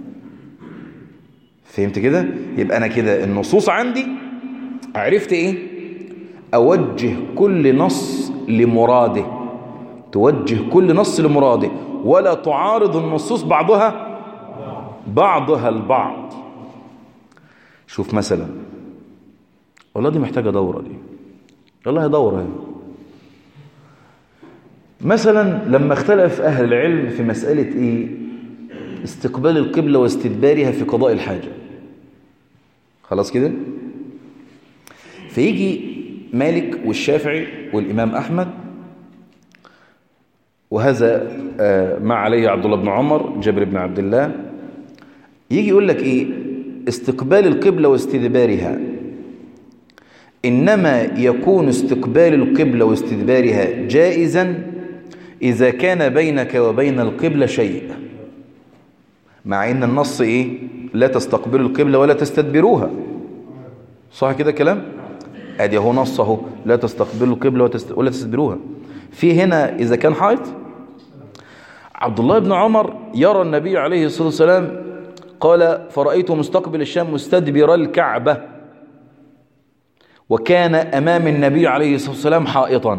فهمت كده يبقى أنا كده النصوص عندي عرفت إيه أوجه كل نص لمراده توجه كل نص لمراده ولا تعارض النصوص بعضها بعضها البعض شوف مثلا والله دي محتاجة دورة دي والله دورة هي. مثلا لما اختلف أهل العلم في مسألة إيه استقبال القبلة واستدبارها في قضاء الحاجة خلاص كده فيجي مالك والشافعي والإمام أحمد وهذا ما عليه عبد الله بن عمر جابر بن عبد الله يجي يقول لك ايه استقبال القبلة واستدبارها إنما يكون استقبال القبلة واستدبارها جائزا إذا كان بينك وبين القبلة شيء مع إن النص إيه لا تستقبلوا القبلة ولا تستدبروها صح كده كلام ادي اهو نص اهو لا تستقبلوا القبلة ولا تستدبروها في هنا إذا كان حائط عبد الله بن عمر يرى النبي عليه الصلاة والسلام قال فرأيته مستقبل الشام مستدبر الكعبة وكان أمام النبي عليه الصلاة والسلام حائطا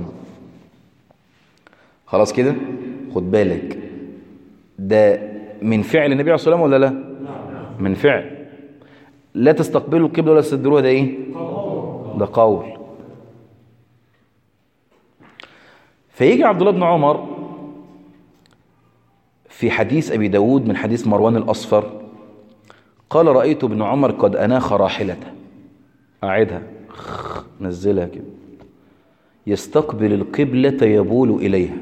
خلاص كده خد بالك ده من فعل النبي عليه الصلاة والسلام ولا لا من فعل لا تستقبلوا القبلة ولا تستدبروها ده ايه ده قول فيجي عبد الله بن عمر في حديث أبي داود من حديث مروان الأصفر قال رأيت ابن عمر قد أناخ راحلته أعدها نزلها كده يستقبل القبلة يبول إليها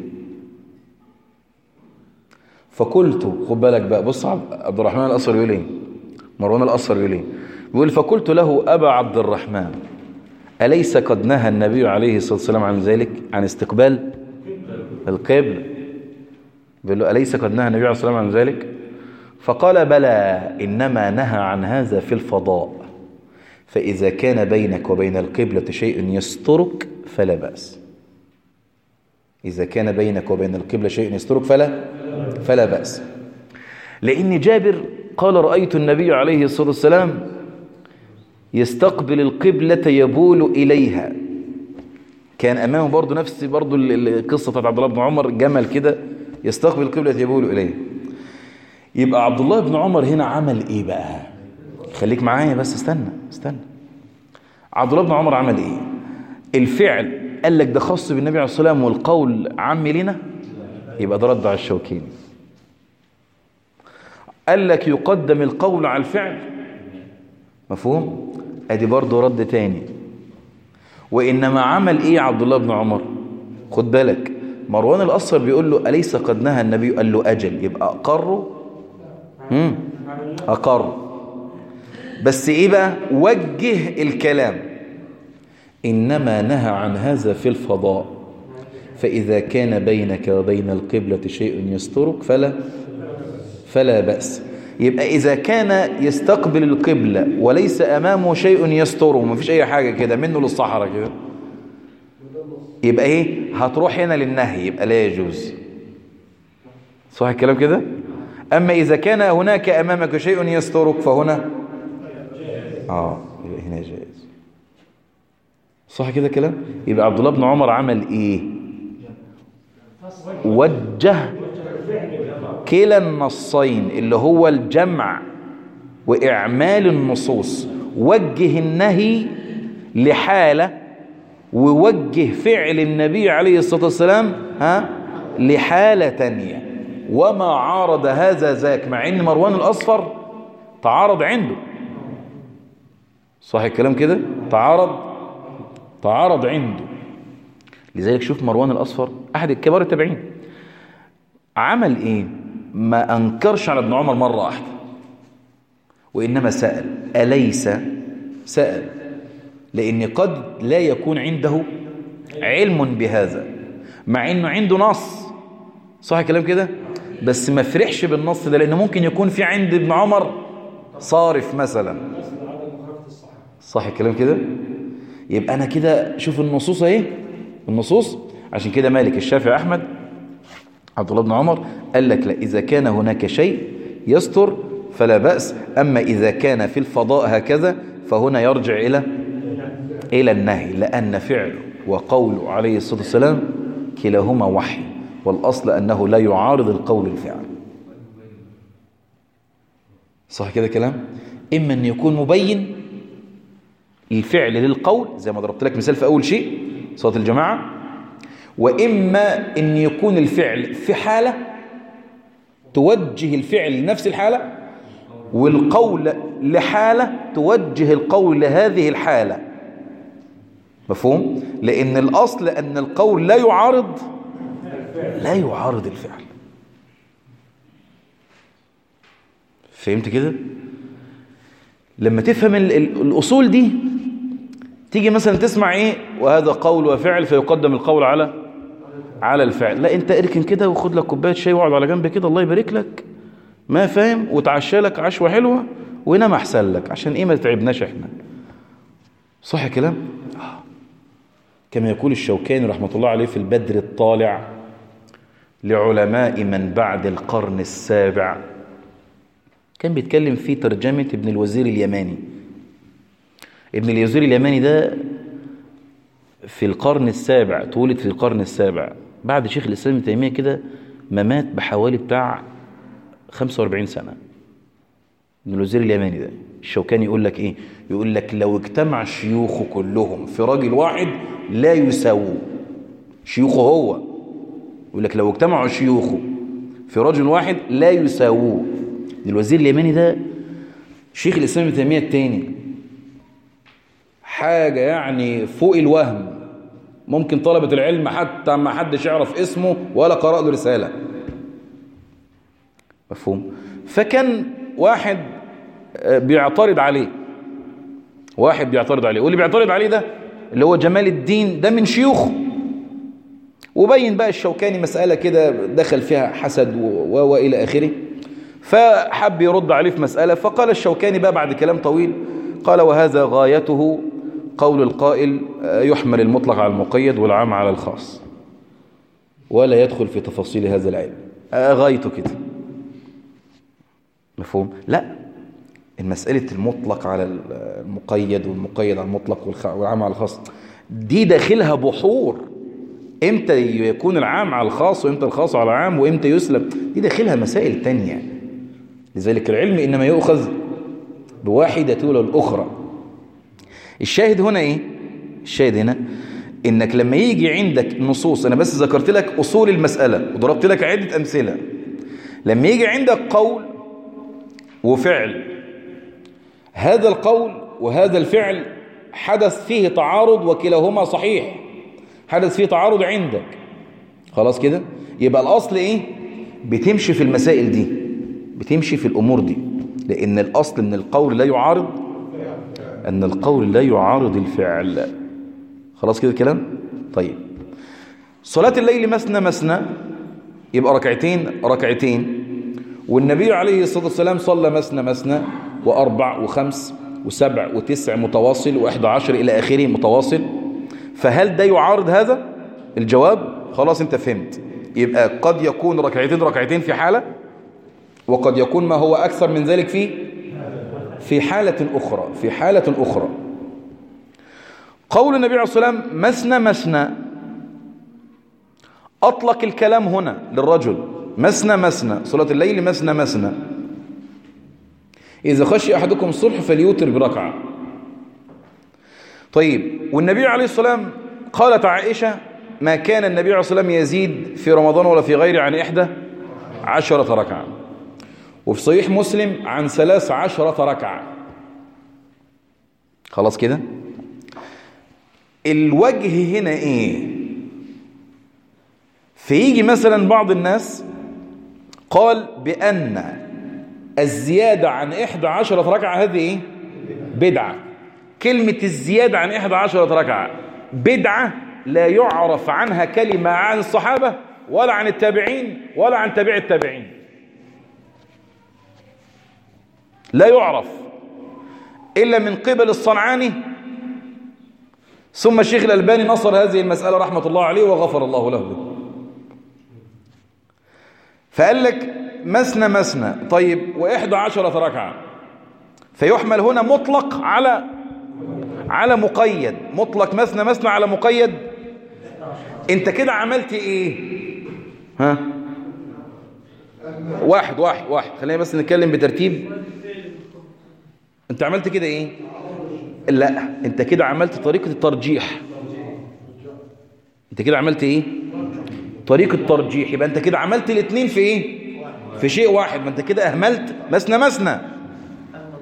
فقلت خد بالك بقى بص عبد الرحمن الأصفر يقول ايه مروان الأصفر يقول ايه بيقول فقلت له أبا عبد الرحمن أليس قد نهى النبي عليه الصلاة والسلام عن ذلك عن استقبال القبلة بيقول له أليس قد نهى النبي عليه الصلاة والسلام عن ذلك فقال بلى إنما نهى عن هذا في الفضاء فإذا كان بينك وبين القبلة شيء يسترك فلا بأس إذا كان بينك وبين القبلة شيء يسترك فلا فلا بأس لأن جابر قال رأيت النبي عليه الصلاة والسلام يستقبل القبلة يبول إليها كان أمامه برضه نفس برضه القصة بتاعت عبد الله بن عمر جمل كده يستقبل القبلة يبول إليها يبقى عبد الله بن عمر هنا عمل إيه بقى خليك معايا بس استنى استنى عبد الله بن عمر عمل إيه الفعل قال لك ده خاص بالنبي عليه الصلاة والسلام والقول عمي لنا يبقى ده رد على الشوكيني قال لك يقدم القول على الفعل مفهوم ادي برضه رد تاني وانما عمل ايه عبد الله بن عمر خد بالك مروان الاصفر بيقول له اليس قد نهى النبي قال له اجل يبقى اقره امم اقر بس ايه بقى وجه الكلام انما نهى عن هذا في الفضاء فاذا كان بينك وبين القبلة شيء يسترك فلا فلا بأس يبقى إذا كان يستقبل القبلة وليس أمامه شيء يستره ما فيش أي حاجة كده منه للصحراء كده يبقى إيه هتروح هنا للنهي يبقى لا يجوز صح الكلام كده أما إذا كان هناك أمامك شيء يسترك فهنا آه يبقى هنا جائز صح كده كلام يبقى عبد الله بن عمر عمل إيه وجه كلا النصين اللي هو الجمع وإعمال النصوص وجه النهي لحالة ووجه فعل النبي عليه الصلاة والسلام ها لحالة تانية وما عارض هذا ذاك مع ان مروان الأصفر تعارض عنده صح الكلام كده تعارض تعارض عنده لذلك شوف مروان الأصفر أحد الكبار التابعين عمل ايه ما انكرش على ابن عمر مرة واحدة وإنما سأل أليس سأل لأن قد لا يكون عنده علم بهذا مع أنه عنده نص صح الكلام كده بس ما فرحش بالنص ده لأنه ممكن يكون في عند ابن عمر صارف مثلا صح الكلام كده يبقى أنا كده شوف النصوص اهي النصوص عشان كده مالك الشافعي أحمد عبد الله بن عمر قال لك لا إذا كان هناك شيء يستر فلا بأس أما إذا كان في الفضاء هكذا فهنا يرجع إلى إلى النهي لأن فعله وقوله عليه الصلاة والسلام كلاهما وحي والأصل أنه لا يعارض القول الفعل صح كده كلام إما أن يكون مبين الفعل للقول زي ما ضربت لك مثال في أول شيء صلاة الجماعة وإما أن يكون الفعل في حالة توجه الفعل لنفس الحالة والقول لحالة توجه القول لهذه الحالة مفهوم؟ لأن الأصل أن القول لا يعارض لا يعارض الفعل فهمت كده لما تفهم ال ال الأصول دي تيجي مثلا تسمع ايه وهذا قول وفعل فيقدم القول على على الفعل لا انت اركن كده وخد لك كوبايه شاي واقعد على جنب كده الله يبارك لك ما فاهم وتعشى لك عشوه حلوه ونام احسن لك عشان ايه ما تتعبناش احنا صح كلام آه. كما يقول الشوكاني رحمه الله عليه في البدر الطالع لعلماء من بعد القرن السابع كان بيتكلم في ترجمة ابن الوزير اليماني ابن الوزير اليماني ده في القرن السابع تولد في القرن السابع بعد شيخ الإسلام ابن تيمية كده ما مات بحوالي بتاع 45 سنة ابن الوزير اليماني ده الشوكاني يقول لك ايه يقول لك لو اجتمع شيوخه كلهم في راجل واحد لا يساووه شيوخه هو يقول لك لو اجتمعوا شيوخه في رجل واحد لا يساووه الوزير اليماني ده شيخ الإسلام ابن تيمية التاني حاجة يعني فوق الوهم ممكن طلبة العلم حتى ما حدش يعرف اسمه ولا قرأ له رسالة مفهوم فكان واحد بيعترض عليه واحد بيعترض عليه واللي بيعترض عليه ده اللي هو جمال الدين ده من شيوخه وبين بقى الشوكاني مسألة كده دخل فيها حسد وإلى آخره فحب يرد عليه في مسألة فقال الشوكاني بقى بعد كلام طويل قال وهذا غايته قول القائل يحمل المطلق على المقيد والعام على الخاص ولا يدخل في تفاصيل هذا العلم غايته كده مفهوم لا المسألة المطلق على المقيد والمقيد على المطلق والعام على الخاص دي داخلها بحور امتى يكون العام على الخاص وامتى الخاص على العام وامتى يسلم دي داخلها مسائل تانية لذلك العلم إنما يؤخذ بواحدة ولا الأخرى الشاهد هنا إيه الشاهد هنا إنك لما يجي عندك نصوص أنا بس ذكرت لك أصول المسألة وضربت لك عدة أمثلة لما يجي عندك قول وفعل هذا القول وهذا الفعل حدث فيه تعارض وكلاهما صحيح حدث فيه تعارض عندك خلاص كده يبقى الأصل إيه بتمشي في المسائل دي بتمشي في الأمور دي لأن الأصل من القول لا يعارض أن القول لا يعارض الفعل خلاص كده الكلام طيب صلاة الليل مثنى مثنى يبقى ركعتين ركعتين والنبي عليه الصلاة والسلام صلى مثنى مثنى وأربع وخمس وسبع وتسع متواصل وإحدى عشر إلى آخره متواصل فهل ده يعارض هذا الجواب خلاص انت فهمت يبقى قد يكون ركعتين ركعتين في حالة وقد يكون ما هو أكثر من ذلك في في حالة أخرى في حالة أخرى قول النبي عليه الصلاة والسلام مسنى مسنى أطلق الكلام هنا للرجل مسنى مسنى صلاة الليل مسنى مسنى إذا خشي أحدكم الصبح فليوتر بركعة طيب والنبي عليه الصلاة والسلام قالت عائشة ما كان النبي عليه الصلاة والسلام يزيد في رمضان ولا في غيره عن إحدى عشرة ركعة وفي صحيح مسلم عن ثلاث عشرة ركعة خلاص كده الوجه هنا ايه فيجي مثلا بعض الناس قال بأن الزيادة عن إحدى عشرة ركعة هذه ايه بدعة كلمة الزيادة عن إحدى عشرة ركعة بدعة لا يعرف عنها كلمة عن الصحابة ولا عن التابعين ولا عن تابع التابعين لا يعرف إلا من قبل الصنعاني ثم الشيخ الألباني نصر هذه المسألة رحمة الله عليه وغفر الله له فقال لك مسنى مسنى طيب وإحدى عشرة ركعة فيحمل هنا مطلق على على مقيد مطلق مثنى مثنى على مقيد انت كده عملت ايه ها واحد واحد واحد خلينا بس نتكلم بترتيب انت عملت كده ايه لا انت كده عملت طريقة الترجيح انت كده عملت ايه طريقة الترجيح يبقى انت كده عملت الاثنين في ايه في شيء واحد ما انت كده اهملت مثنى مثنى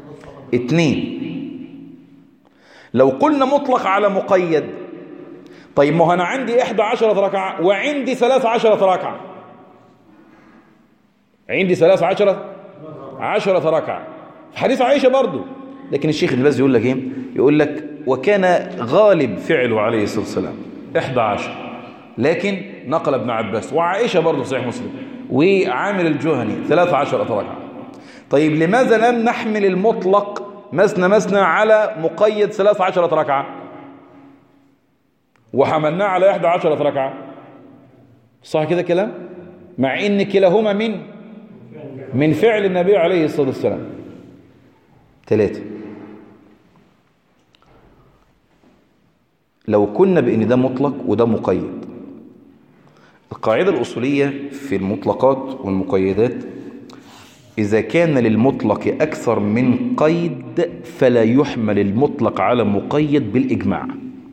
اتنين لو قلنا مطلق على مقيد طيب ما هو أنا عندي إحدى عشرة ركعة وعندي ثلاث عشرة ركعة عندي ثلاث عشرة عشرة ركعة في حديث عائشة برضو لكن الشيخ الباز يقول لك ايه يقول لك وكان غالب فعله عليه الصلاة والسلام 11 لكن نقل ابن عباس وعائشة برضو في صحيح مسلم وعامل الجهني 13 ركعة طيب لماذا لم نحمل المطلق مثنى مثنى على مقيد 13 ركعة وحملناه على 11 ركعة صح كده كلام مع ان كلاهما من من فعل النبي عليه الصلاة والسلام ثلاثة لو كنا بأن ده مطلق وده مقيد القاعدة الأصولية في المطلقات والمقيدات إذا كان للمطلق أكثر من قيد فلا يحمل المطلق على مقيد بالإجماع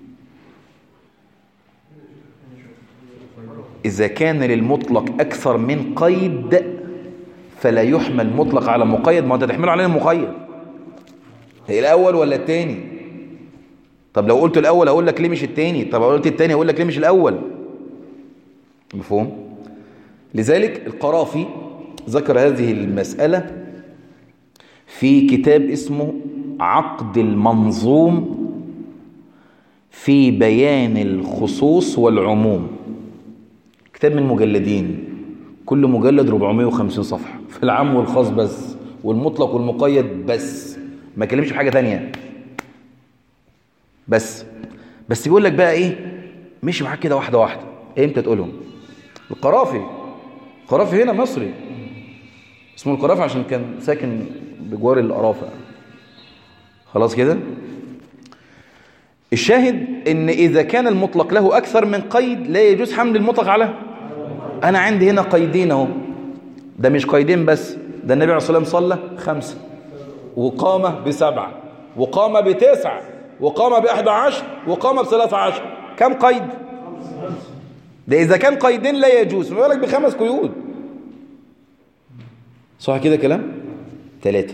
إذا كان للمطلق أكثر من قيد فلا يحمل مطلق على مقيد ما أنت تحمله علينا مقيد هي الأول ولا التاني طب لو قلت الأول أقول لك ليه مش التاني طب لو قلت التاني أقول لك ليه مش الأول مفهوم لذلك القرافي ذكر هذه المسألة في كتاب اسمه عقد المنظوم في بيان الخصوص والعموم كتاب من مجلدين كل مجلد 450 صفحة في العام والخاص بس والمطلق والمقيد بس ما كلمش في حاجة تانية بس بس بيقول لك بقى ايه مشي معاك كده واحدة واحدة امتى تقولهم القرافي القرافي هنا مصري اسمه القرافي عشان كان ساكن بجوار القرافة خلاص كده الشاهد ان اذا كان المطلق له اكثر من قيد لا يجوز حمل المطلق على انا عندي هنا قيدين اهو ده مش قيدين بس ده النبي عليه الصلاه والسلام صلى خمسه وقام بسبعه وقام بتسعه وقام بأحد عشر وقام بثلاث عشر كم قيد ده إذا كان قيدين لا يجوز ما بالك بخمس قيود صح كده كلام ثلاثة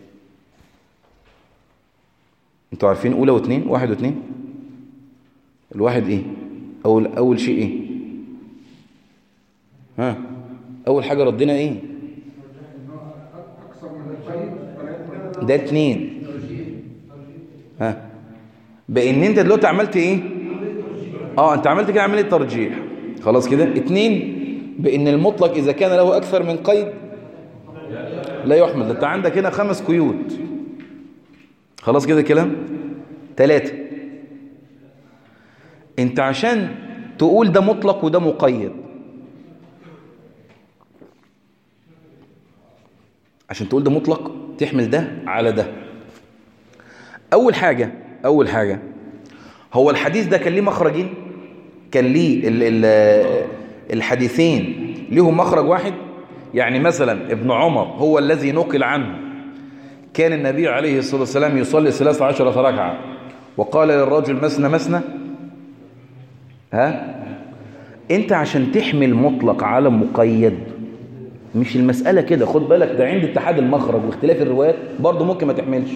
انتوا عارفين أولى واثنين واحد واثنين الواحد ايه أول, أول شيء ايه ها أول حاجة ردنا ايه ده اتنين ها بان انت دلوقتي عملت ايه اه انت عملت كده عمليه ترجيح خلاص كده اتنين بان المطلق اذا كان له اكثر من قيد لا يحمل انت عندك هنا خمس قيود خلاص كده كلام ثلاثة انت عشان تقول ده مطلق وده مقيد عشان تقول ده مطلق تحمل ده على ده اول حاجة اول حاجة هو الحديث ده كان ليه مخرجين كان ليه ال ال الحديثين ليهم مخرج واحد يعني مثلا ابن عمر هو الذي نقل عنه كان النبي عليه الصلاة والسلام يصلي ثلاث عشرة ركعة وقال للرجل مسنا مسنا ها انت عشان تحمل مطلق على مقيد مش المسألة كده خد بالك ده عند اتحاد المخرج واختلاف الروايات برضه ممكن ما تحملش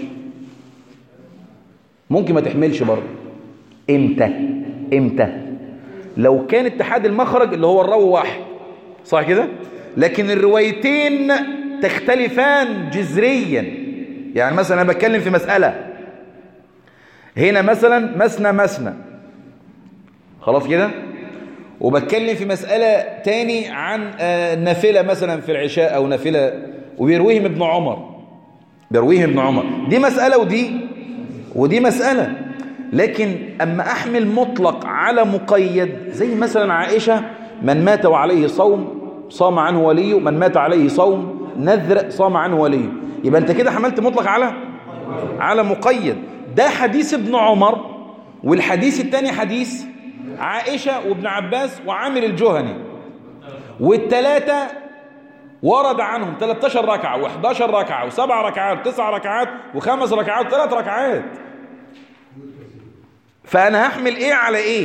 ممكن ما تحملش برضه امتى امتى لو كان اتحاد المخرج اللي هو الراوي واحد صح كده لكن الروايتين تختلفان جذريا يعني مثلا انا بتكلم في مسألة هنا مثلا مسنا مسنا خلاص كده وبتكلم في مسألة تاني عن نافلة مثلا في العشاء أو نافلة وبيرويهم ابن عمر بيرويهم ابن عمر دي مسألة ودي ودي مسألة لكن أما أحمل مطلق على مقيد زي مثلا عائشة من مات وعليه صوم صام عنه وليه من مات عليه صوم نذر صام عنه وليه يبقى أنت كده حملت مطلق على على مقيد ده حديث ابن عمر والحديث الثاني حديث عائشة وابن عباس وعامر الجهني والثلاثة ورد عنهم 13 ركعة و11 ركعة وسبع ركعات وتسع ركعات وخمس ركعات وثلاث ركعات فأنا هحمل إيه على إيه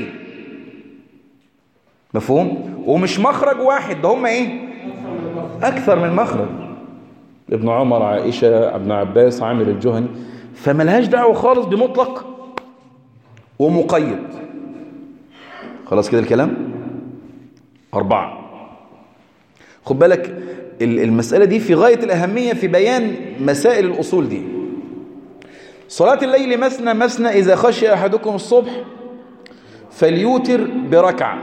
مفهوم ومش مخرج واحد ده هم إيه أكثر من مخرج ابن عمر عائشة ابن عباس عامر الجهني فملهاش دعوة خالص بمطلق ومقيد خلاص كده الكلام أربعة خد بالك ال- المسألة دي في غاية الأهمية في بيان مسائل الأصول دي صلاة الليل مثنى مثنى إذا خشي أحدكم الصبح فليوتر بركعة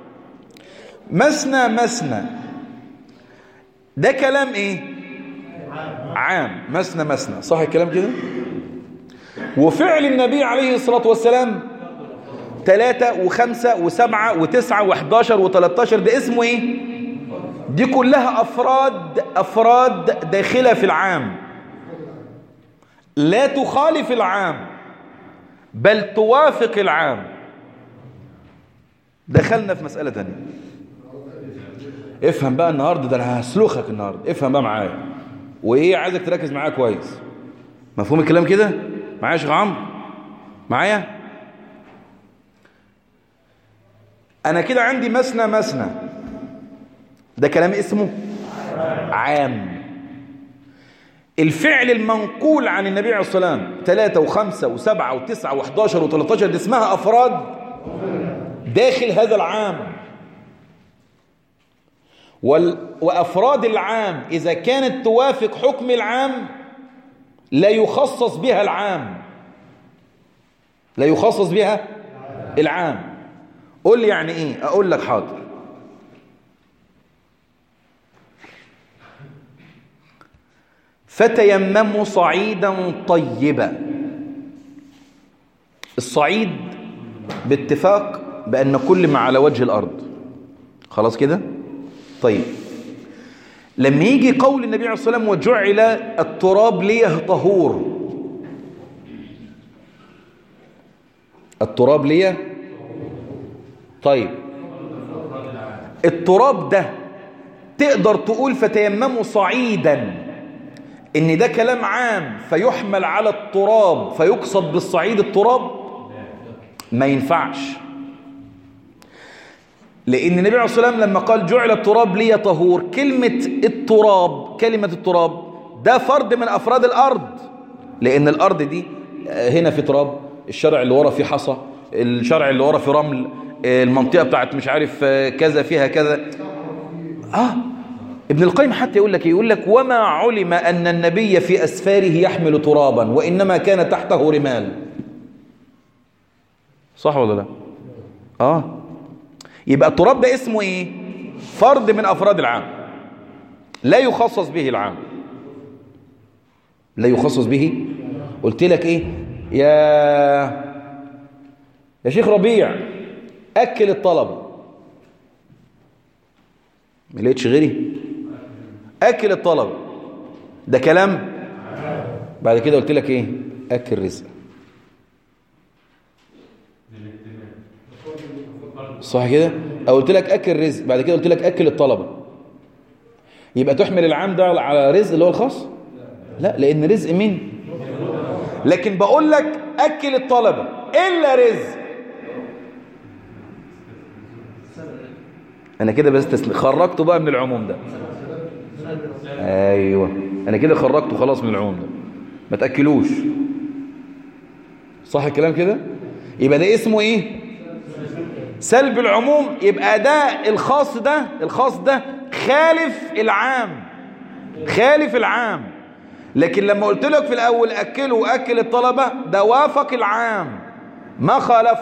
مثنى مثنى ده كلام إيه عام مثنى مثنى صح الكلام كده وفعل النبي عليه الصلاة والسلام ثلاثة وخمسة وسبعة وتسعة وحداشر وتلاتاشر ده اسمه ايه دي كلها أفراد أفراد داخلة في العام لا تخالف العام بل توافق العام دخلنا في مسألة تانية افهم بقى النهاردة ده انا هسلخك النهاردة افهم بقى معايا وايه عايزك تركز معايا كويس مفهوم الكلام كده معايا يا شيخ عمرو معايا انا كده عندي مثنى مثنى ده كلام اسمه عام الفعل المنقول عن النبي عليه الصلاة والسلام ثلاثة وخمسة وسبعة وتسعة وحداشر وثلاثاشر دي اسمها أفراد داخل هذا العام وال... وأفراد العام إذا كانت توافق حكم العام لا يخصص بها العام لا يخصص بها العام قول لي يعني ايه اقول لك حاضر فتيمموا صعيدا طيبا الصعيد باتفاق بأن كل ما على وجه الأرض خلاص كده طيب لما يجي قول النبي عليه الصلاة والسلام وجعل التراب ليه طهور التراب ليه طيب التراب ده تقدر تقول فتيمموا صعيدا ان ده كلام عام فيحمل على التراب فيقصد بالصعيد التراب ما ينفعش لان النبي عليه الصلاه والسلام لما قال جعل التراب لي طهور كلمه التراب كلمه التراب ده فرد من افراد الارض لان الارض دي هنا في تراب الشارع اللي ورا فيه حصى الشارع اللي ورا فيه رمل المنطقه بتاعت مش عارف كذا فيها كذا اه ابن القيم حتى يقول لك يقول لك وما علم أن النبي في أسفاره يحمل ترابا وإنما كان تحته رمال صح ولا لا آه يبقى التراب ده اسمه إيه فرد من أفراد العام لا يخصص به العام لا يخصص به قلت لك إيه يا يا شيخ ربيع أكل الطلب ما لقيتش غيري أكل الطلب ده كلام بعد كده قلت لك ايه أكل رزق صح كده أو قلت لك أكل رزق بعد كده قلت لك أكل الطلبة يبقى تحمل العام ده على رزق اللي هو الخاص لا لأن رزق مين لكن بقول لك أكل الطلبة إلا رزق أنا كده بس خرجته بقى من العموم ده ايوه انا كده خرجته خلاص من العموم ده ما تاكلوش صح الكلام كده يبقى ده اسمه ايه سلب العموم يبقى ده الخاص ده الخاص ده خالف العام خالف العام لكن لما قلت لك في الاول اكله واكل الطلبه ده وافق العام ما خالف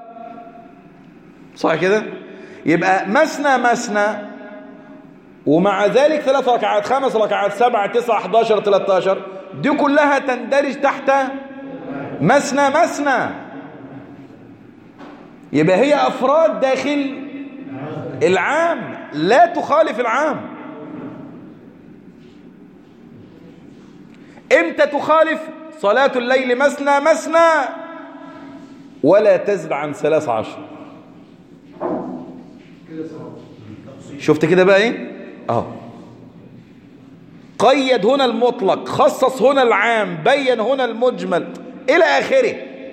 صح كده يبقى مسنا مسنا ومع ذلك ثلاث ركعات خمس ركعات سبعة تسعة 11 13 دي كلها تندرج تحت مسنا مسنا يبقى هي أفراد داخل العام لا تخالف العام امتى تخالف صلاة الليل مسنا مسنا ولا تزل عن ثلاث عشر شفت كده بقى ايه اهو قيد هنا المطلق خصص هنا العام بين هنا المجمل الى اخره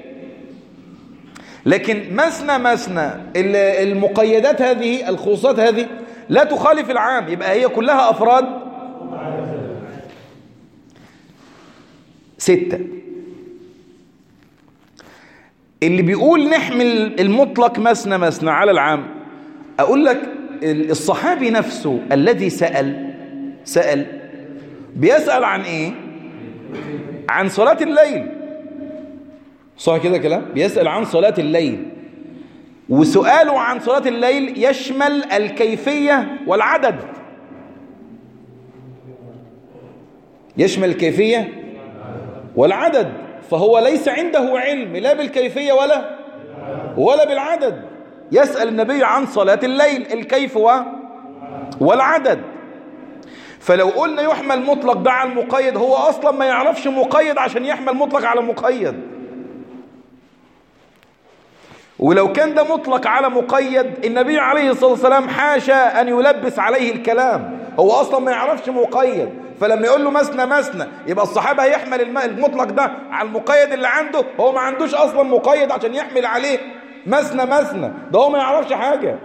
لكن مسنا مسنا المقيدات هذه الخصوصات هذه لا تخالف العام يبقى هي كلها افراد ستة اللي بيقول نحمل المطلق مثنى مثنى على العام أقول لك الصحابي نفسه الذي سأل سأل بيسأل عن إيه عن صلاة الليل صح كده كلام بيسأل عن صلاة الليل وسؤاله عن صلاة الليل يشمل الكيفية والعدد يشمل الكيفية والعدد فهو ليس عنده علم لا بالكيفية ولا ولا بالعدد يسأل النبي عن صلاة الليل الكيف و والعدد فلو قلنا يحمل مطلق ده على المقيد هو أصلا ما يعرفش مقيد عشان يحمل مطلق على مقيد ولو كان ده مطلق على مقيد النبي عليه الصلاة والسلام حاشا أن يلبس عليه الكلام هو أصلا ما يعرفش مقيد فلما يقول له مثنى مثنى يبقى الصحابة هيحمل المطلق ده على المقيد اللي عنده هو ما عندوش أصلا مقيد عشان يحمل عليه مثنى مثنى ده هو ما يعرفش حاجة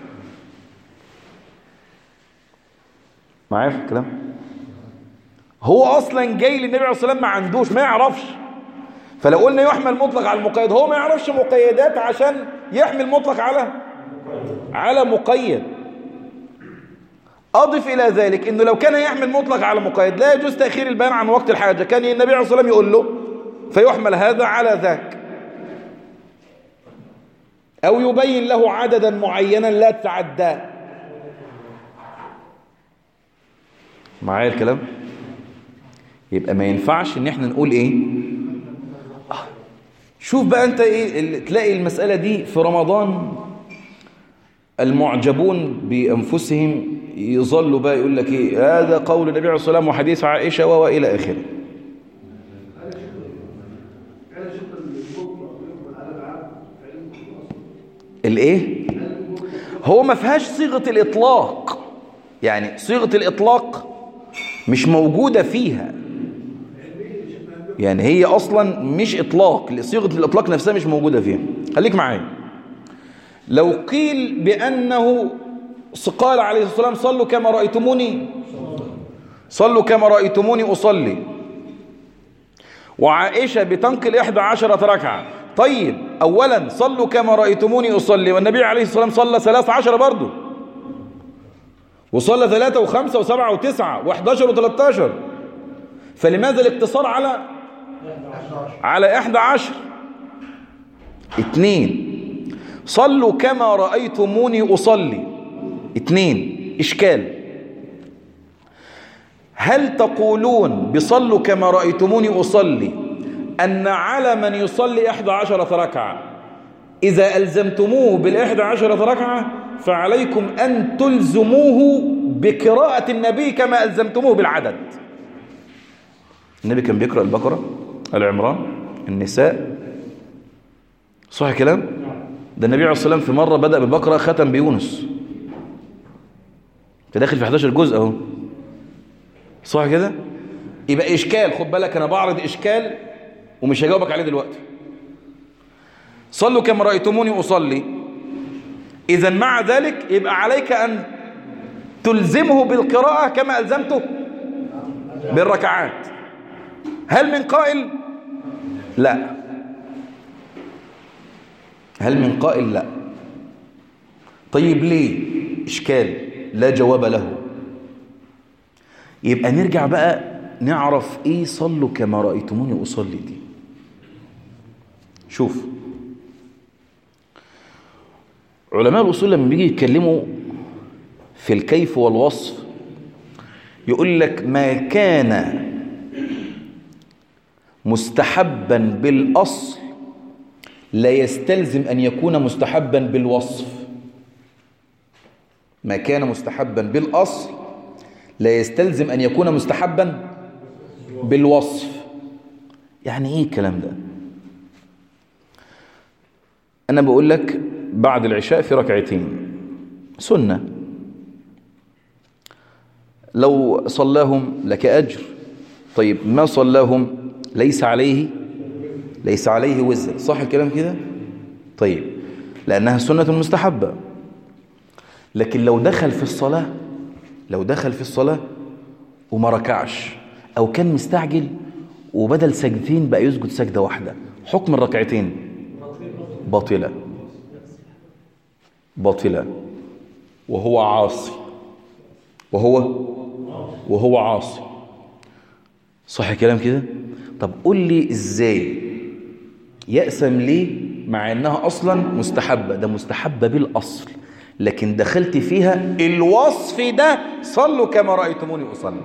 معايا في الكلام هو أصلا جاي للنبي عليه الصلاة والسلام ما عندوش ما يعرفش فلو قلنا يحمل مطلق على المقيد هو ما يعرفش مقيدات عشان يحمل مطلق على على مقيد أضف إلى ذلك أنه لو كان يحمل مطلق على مقيد لا يجوز تأخير البيان عن وقت الحاجة كان النبي عليه الصلاة والسلام يقول له فيحمل هذا على ذاك أو يبين له عددا معينا لا تعداه معايا الكلام يبقى ما ينفعش ان احنا نقول ايه شوف بقى انت ايه تلاقي المسألة دي في رمضان المعجبون بأنفسهم يظلوا بقى يقول لك ايه هذا قول النبي عليه الصلاة والسلام وحديث عائشة وإلى آخره الايه هو ما فيهاش صيغة الإطلاق يعني صيغة الإطلاق مش موجودة فيها يعني هي أصلا مش إطلاق صيغة الإطلاق نفسها مش موجودة فيها خليك معايا لو قيل بأنه قال عليه الصلاة والسلام صلوا كما رأيتموني صلوا كما رأيتموني أصلي وعائشة بتنقل إحدى عشرة ركعة طيب أولا صلوا كما رأيتموني أصلي والنبي عليه الصلاة والسلام صلى ثلاث عشر برضه وصلى ثلاثة وخمسة وسبعة وتسعة وحداشر وثلاثة فلماذا الاقتصار على على إحدى عشر اتنين صلوا كما رأيتموني أصلي اتنين إشكال هل تقولون بصلوا كما رأيتموني أصلي أن على من يصلي إحدى عشرة ركعة إذا ألزمتموه بالإحدى عشرة ركعة فعليكم أن تلزموه بقراءة النبي كما ألزمتموه بالعدد النبي كان بيقرأ البقرة العمران النساء صح كلام ده النبي عليه الصلاة والسلام في مرة بدأ بالبقرة ختم بيونس انت داخل في 11 جزء اهو صح كده يبقى إشكال خد بالك أنا بعرض إشكال ومش هجاوبك عليه دلوقتي صلوا كما رأيتموني أصلي إذا مع ذلك يبقى عليك أن تلزمه بالقراءة كما ألزمته بالركعات هل من قائل لا هل من قائل لا طيب ليه إشكال لا جواب له يبقى نرجع بقى نعرف ايه صلوا كما رأيتموني أصلي دي شوف علماء الأصول لما بيجي يتكلموا في الكيف والوصف يقول لك ما كان مستحبا بالأصل لا يستلزم أن يكون مستحبا بالوصف ما كان مستحبا بالأصل لا يستلزم أن يكون مستحبا بالوصف يعني إيه الكلام ده أنا بقول لك بعد العشاء في ركعتين سنة لو صلاهم لك أجر طيب ما صلاهم ليس عليه ليس عليه وزر صح الكلام كده طيب لأنها سنة مستحبة لكن لو دخل في الصلاة لو دخل في الصلاة وما ركعش أو كان مستعجل وبدل سجدتين بقى يسجد سجدة واحدة حكم الركعتين باطلة باطلة وهو عاصي وهو وهو عاصي صح الكلام كده طب قول لي ازاي يأسم ليه مع انها اصلا مستحبة ده مستحبة بالاصل لكن دخلت فيها الوصف ده صلوا كما رأيتموني أصلي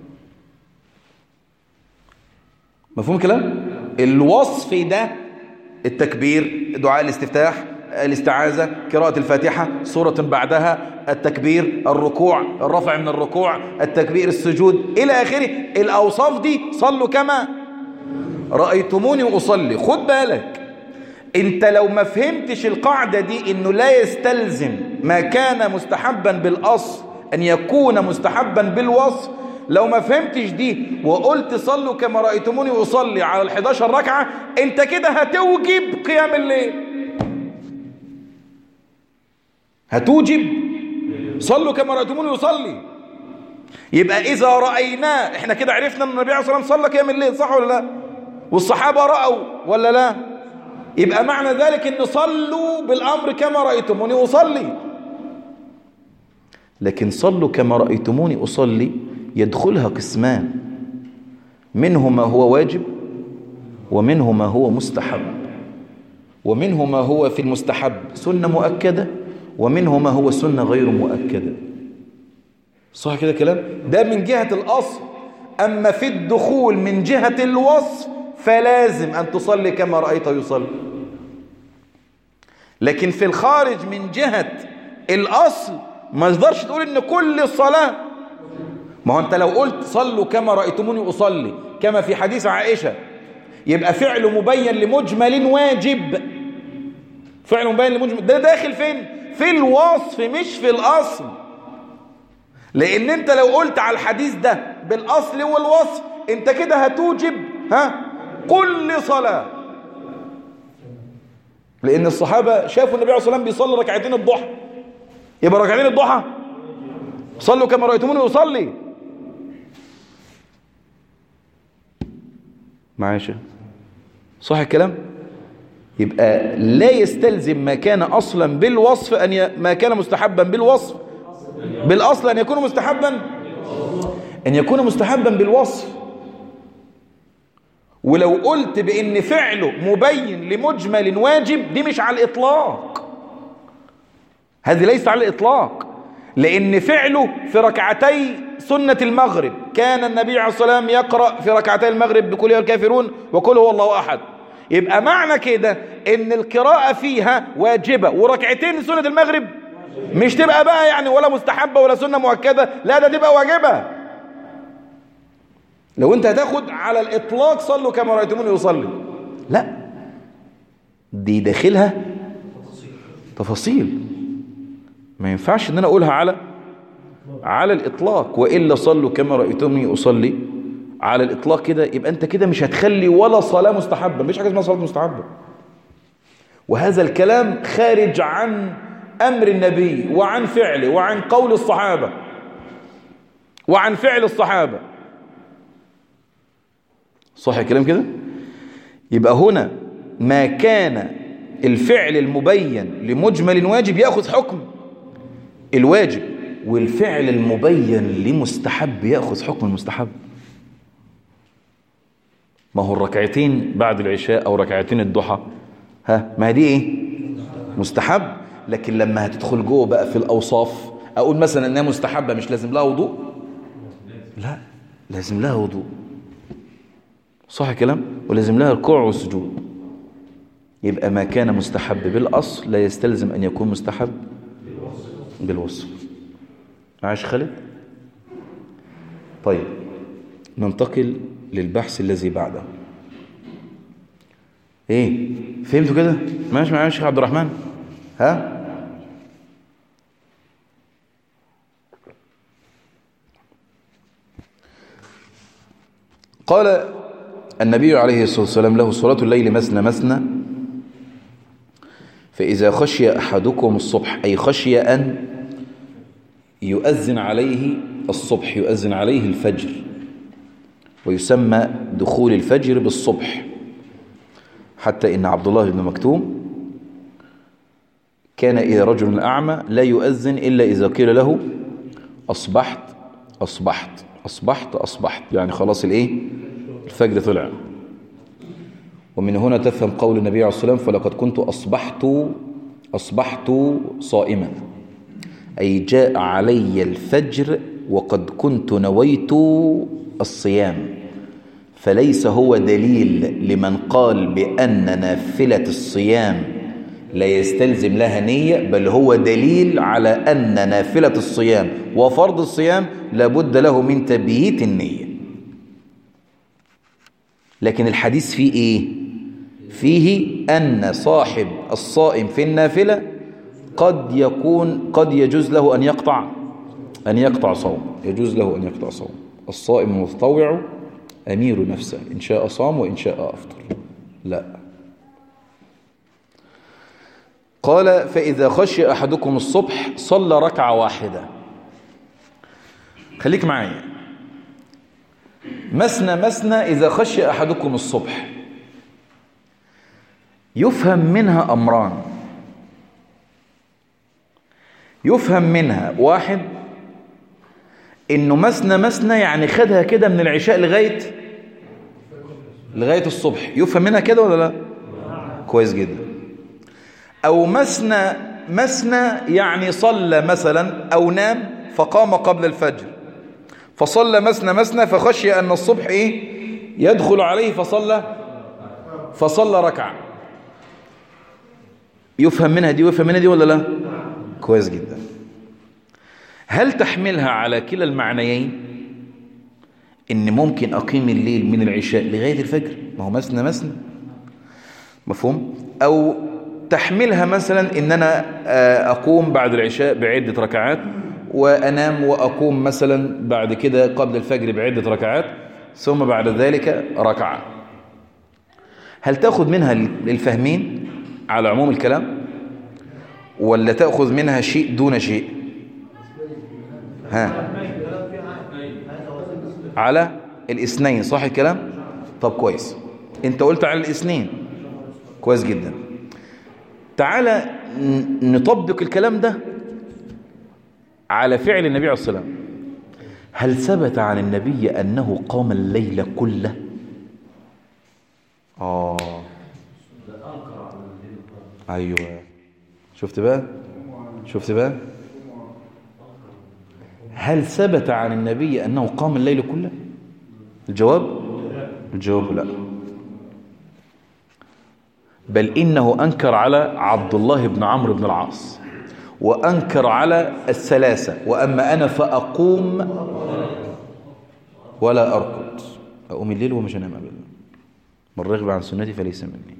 مفهوم الكلام الوصف ده التكبير دعاء الاستفتاح الاستعاذة قراءة الفاتحة سورة بعدها التكبير الركوع الرفع من الركوع التكبير السجود إلى آخره الأوصاف دي صلوا كما رأيتموني أصلي خد بالك انت لو ما فهمتش القاعدة دي انه لا يستلزم ما كان مستحبا بالأصل ان يكون مستحبا بالوصف لو ما فهمتش دي وقلت صلوا كما رأيتموني أصلي على ال11 ركعة انت كده هتوجب قيام الليل هتوجب صلوا كما رأيتموني أصلي يبقى إذا رأيناه احنا كده عرفنا ان النبي عليه الصلاة والسلام صلى قيام الليل صح ولا لا والصحابة رأوا ولا لا يبقى معنى ذلك ان صلوا بالامر كما رايتموني اصلي لكن صلوا كما رايتموني اصلي يدخلها قسمان منه ما هو واجب ومنه ما هو مستحب ومنه ما هو في المستحب سنه مؤكده ومنه ما هو سنه غير مؤكده صح كده كلام ده من جهه الاصل اما في الدخول من جهه الوصف فلازم أن تصلي كما رأيته يصلي لكن في الخارج من جهة الأصل ما تقدرش تقول إن كل الصلاة ما هو أنت لو قلت صلوا كما رأيتموني أصلي كما في حديث عائشة يبقى فعل مبين لمجمل واجب فعل مبين لمجمل ده داخل فين في الوصف مش في الأصل لأن أنت لو قلت على الحديث ده بالأصل والوصف أنت كده هتوجب ها كل صلاة لأن الصحابة شافوا النبي عليه الصلاة والسلام بيصلي ركعتين الضحى يبقى ركعتين الضحى صلوا كما رأيتموني أصلي معايا صح الكلام يبقى لا يستلزم ما كان أصلا بالوصف أن ي... ما كان مستحبا بالوصف بالأصل أن يكون مستحبا أن يكون مستحبا بالوصف ولو قلت بأن فعله مبين لمجمل واجب دي مش على الإطلاق هذه ليس على الإطلاق لأن فعله في ركعتي سنة المغرب كان النبي عليه الصلاة والسلام يقرأ في ركعتي المغرب بكل الكافرون وكل هو الله أحد يبقى معنى كده ان القراءة فيها واجبة وركعتين سنة المغرب مش تبقى بقى يعني ولا مستحبة ولا سنة مؤكدة لا ده تبقى واجبة لو انت هتاخد على الاطلاق صلوا كما رأيتموني يصلي لا دي داخلها تفاصيل ما ينفعش ان انا اقولها على على الاطلاق والا صلوا كما رأيتموني اصلي على الاطلاق كده يبقى انت كده مش هتخلي ولا صلاة مستحبة مش حاجة اسمها صلاة مستحبة وهذا الكلام خارج عن امر النبي وعن فعله وعن قول الصحابة وعن فعل الصحابة صح الكلام كده يبقى هنا ما كان الفعل المبين لمجمل واجب يأخذ حكم الواجب والفعل المبين لمستحب يأخذ حكم المستحب ما هو الركعتين بعد العشاء أو ركعتين الضحى ها ما دي إيه مستحب لكن لما هتدخل جوه بقى في الأوصاف أقول مثلا أنها مستحبة مش لازم لها وضوء لا لازم لها وضوء صح الكلام ولازم لها ركوع وسجود يبقى ما كان مستحب بالأصل لا يستلزم أن يكون مستحب بالوصف معاش خالد طيب ننتقل للبحث الذي بعده ايه فهمتوا كده ماشي معايا يا شيخ عبد الرحمن ها قال النبي عليه الصلاة والسلام له صلاة الليل مثنى مثنى فإذا خشي أحدكم الصبح أي خشي أن يؤذن عليه الصبح يؤذن عليه الفجر ويسمى دخول الفجر بالصبح حتى إن عبد الله بن مكتوم كان إذا رجل أعمى لا يؤذن إلا إذا قيل له أصبحت أصبحت أصبحت أصبحت يعني خلاص الإيه الفجر طلع ومن هنا تفهم قول النبي عليه الصلاة والسلام فلقد كنت أصبحت أصبحت صائما أي جاء علي الفجر وقد كنت نويت الصيام فليس هو دليل لمن قال بأن نافلة الصيام لا يستلزم لها نية بل هو دليل على أن نافلة الصيام وفرض الصيام لابد له من تبييت النية لكن الحديث فيه إيه؟ فيه أن صاحب الصائم في النافلة قد يكون قد يجوز له أن يقطع أن يقطع صوم يجوز له أن يقطع صوم الصائم المتطوع أمير نفسه إن شاء صام وإن شاء أفطر لا قال فإذا خشي أحدكم الصبح صلى ركعة واحدة خليك معايا مسنا مسنا إذا خشي أحدكم الصبح يفهم منها أمران يفهم منها واحد إنه مسنا مسنا يعني خدها كده من العشاء لغاية لغاية الصبح يفهم منها كده ولا لا كويس جدا أو مسنا مسنا يعني صلى مثلا أو نام فقام قبل الفجر فصلى مسنا مسنا فخشي أن الصبح إيه يدخل عليه فصلى فصلى ركعة يفهم منها دي ويفهم منها دي ولا لا كويس جدا هل تحملها على كلا المعنيين ان ممكن اقيم الليل من العشاء لغاية الفجر ما هو مسنا مسنا مفهوم او تحملها مثلا ان انا اقوم بعد العشاء بعدة ركعات وانام واقوم مثلا بعد كده قبل الفجر بعدة ركعات ثم بعد ذلك ركعة هل تأخذ منها الفهمين على عموم الكلام ولا تأخذ منها شيء دون شيء ها على الاثنين صح الكلام طب كويس انت قلت على الاثنين كويس جدا تعالى نطبق الكلام ده على فعل النبي عليه الصلاة والسلام هل ثبت عن النبي أنه قام الليل كله آه أيوة شفت بقى شفت بقى هل ثبت عن النبي أنه قام الليل كله الجواب الجواب لا بل إنه أنكر على عبد الله بن عمرو بن العاص وأنكر على الثلاثة وأما أنا فأقوم ولا أرقد أقوم الليل ومش أنام أبدا من رغب عن سنتي فليس مني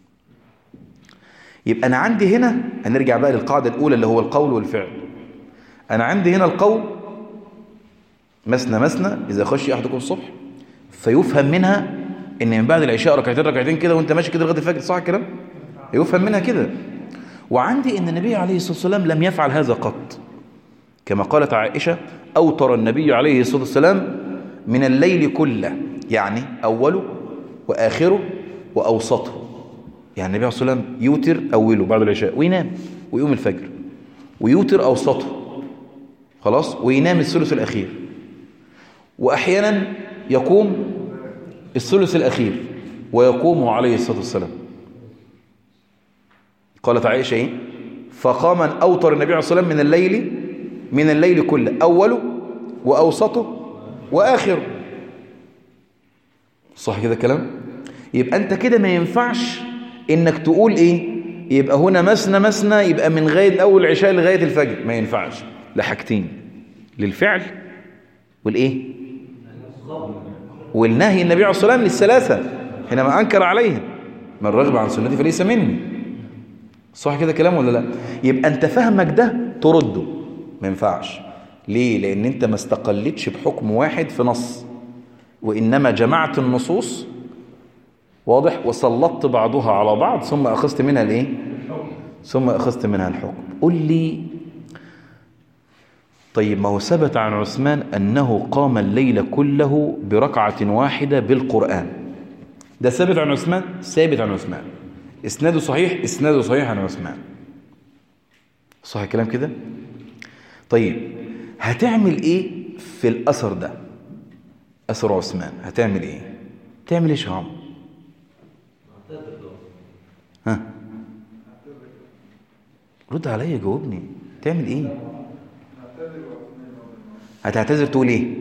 يبقى أنا عندي هنا هنرجع بقى للقاعدة الأولى اللي هو القول والفعل أنا عندي هنا القول مسنا مسنا إذا خشي أحدكم الصبح فيفهم منها إن من بعد العشاء ركعتين ركعتين كده وأنت ماشي كده لغاية الفجر صح الكلام يفهم منها كده وعندي إن النبي عليه الصلاة والسلام لم يفعل هذا قط كما قالت عائشة أوتر النبي عليه الصلاة والسلام من الليل كله يعني أوله وآخره وأوسطه يعني النبي عليه الصلاة والسلام يوتر أوله بعد العشاء وينام ويقوم الفجر ويوتر أوسطه خلاص وينام الثلث الأخير وأحيانا يقوم الثلث الأخير ويقوم عليه الصلاة والسلام قالت عائشة إيه؟ فقام أوتر النبي عليه الصلاة والسلام من الليل من الليل كله أوله وأوسطه وآخره صح كده كلام يبقى أنت كده ما ينفعش إنك تقول إيه يبقى هنا مسنا مسنا يبقى من غاية أول العشاء لغاية الفجر ما ينفعش لحاجتين للفعل والإيه والنهي النبي عليه الصلاة والسلام للثلاثة حينما أنكر عليهم من رغب عن سنتي فليس مني صح كده كلام ولا لا يبقى أنت فهمك ده ترده ما ينفعش ليه لأن أنت ما استقلتش بحكم واحد في نص وإنما جمعت النصوص واضح وسلطت بعضها على بعض ثم أخذت منها الإيه ثم أخذت منها الحكم قل لي طيب ما هو ثبت عن عثمان أنه قام الليل كله بركعة واحدة بالقرآن ده ثابت عن عثمان ثابت عن عثمان اسناده صحيح اسناده صحيح عن عثمان صح الكلام كده طيب هتعمل ايه في الاثر ده اثر عثمان هتعمل ايه تعمل ايش يا عم ها رد عليا جاوبني تعمل ايه هتعتذر تقول ايه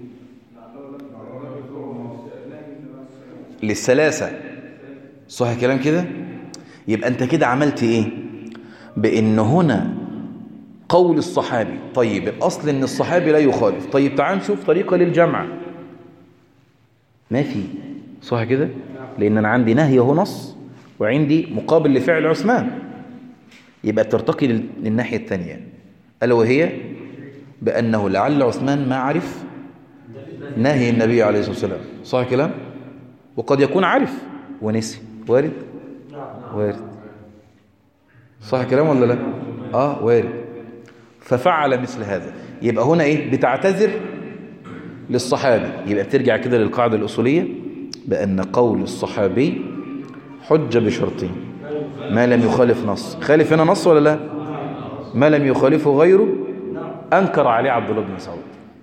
للثلاثة صح الكلام كده يبقى انت كده عملت ايه بان هنا قول الصحابي طيب الاصل ان الصحابي لا يخالف طيب تعال نشوف طريقة للجمع ما في صح كده لان انا عندي نهي اهو نص وعندي مقابل لفعل عثمان يبقى ترتقي لل- للناحية الثانية ألا وهي بأنه لعل عثمان ما عرف نهي النبي عليه الصلاة والسلام صح كلام وقد يكون عارف ونسي وارد وارد صح كلام ولا لا اه وارد ففعل مثل هذا يبقى هنا ايه بتعتذر للصحابي يبقى بترجع كده للقاعدة الأصولية بأن قول الصحابي حجة بشرطين ما لم يخالف نص خالف هنا نص ولا لا ما لم يخالفه غيره أنكر عليه عبد الله بن مسعود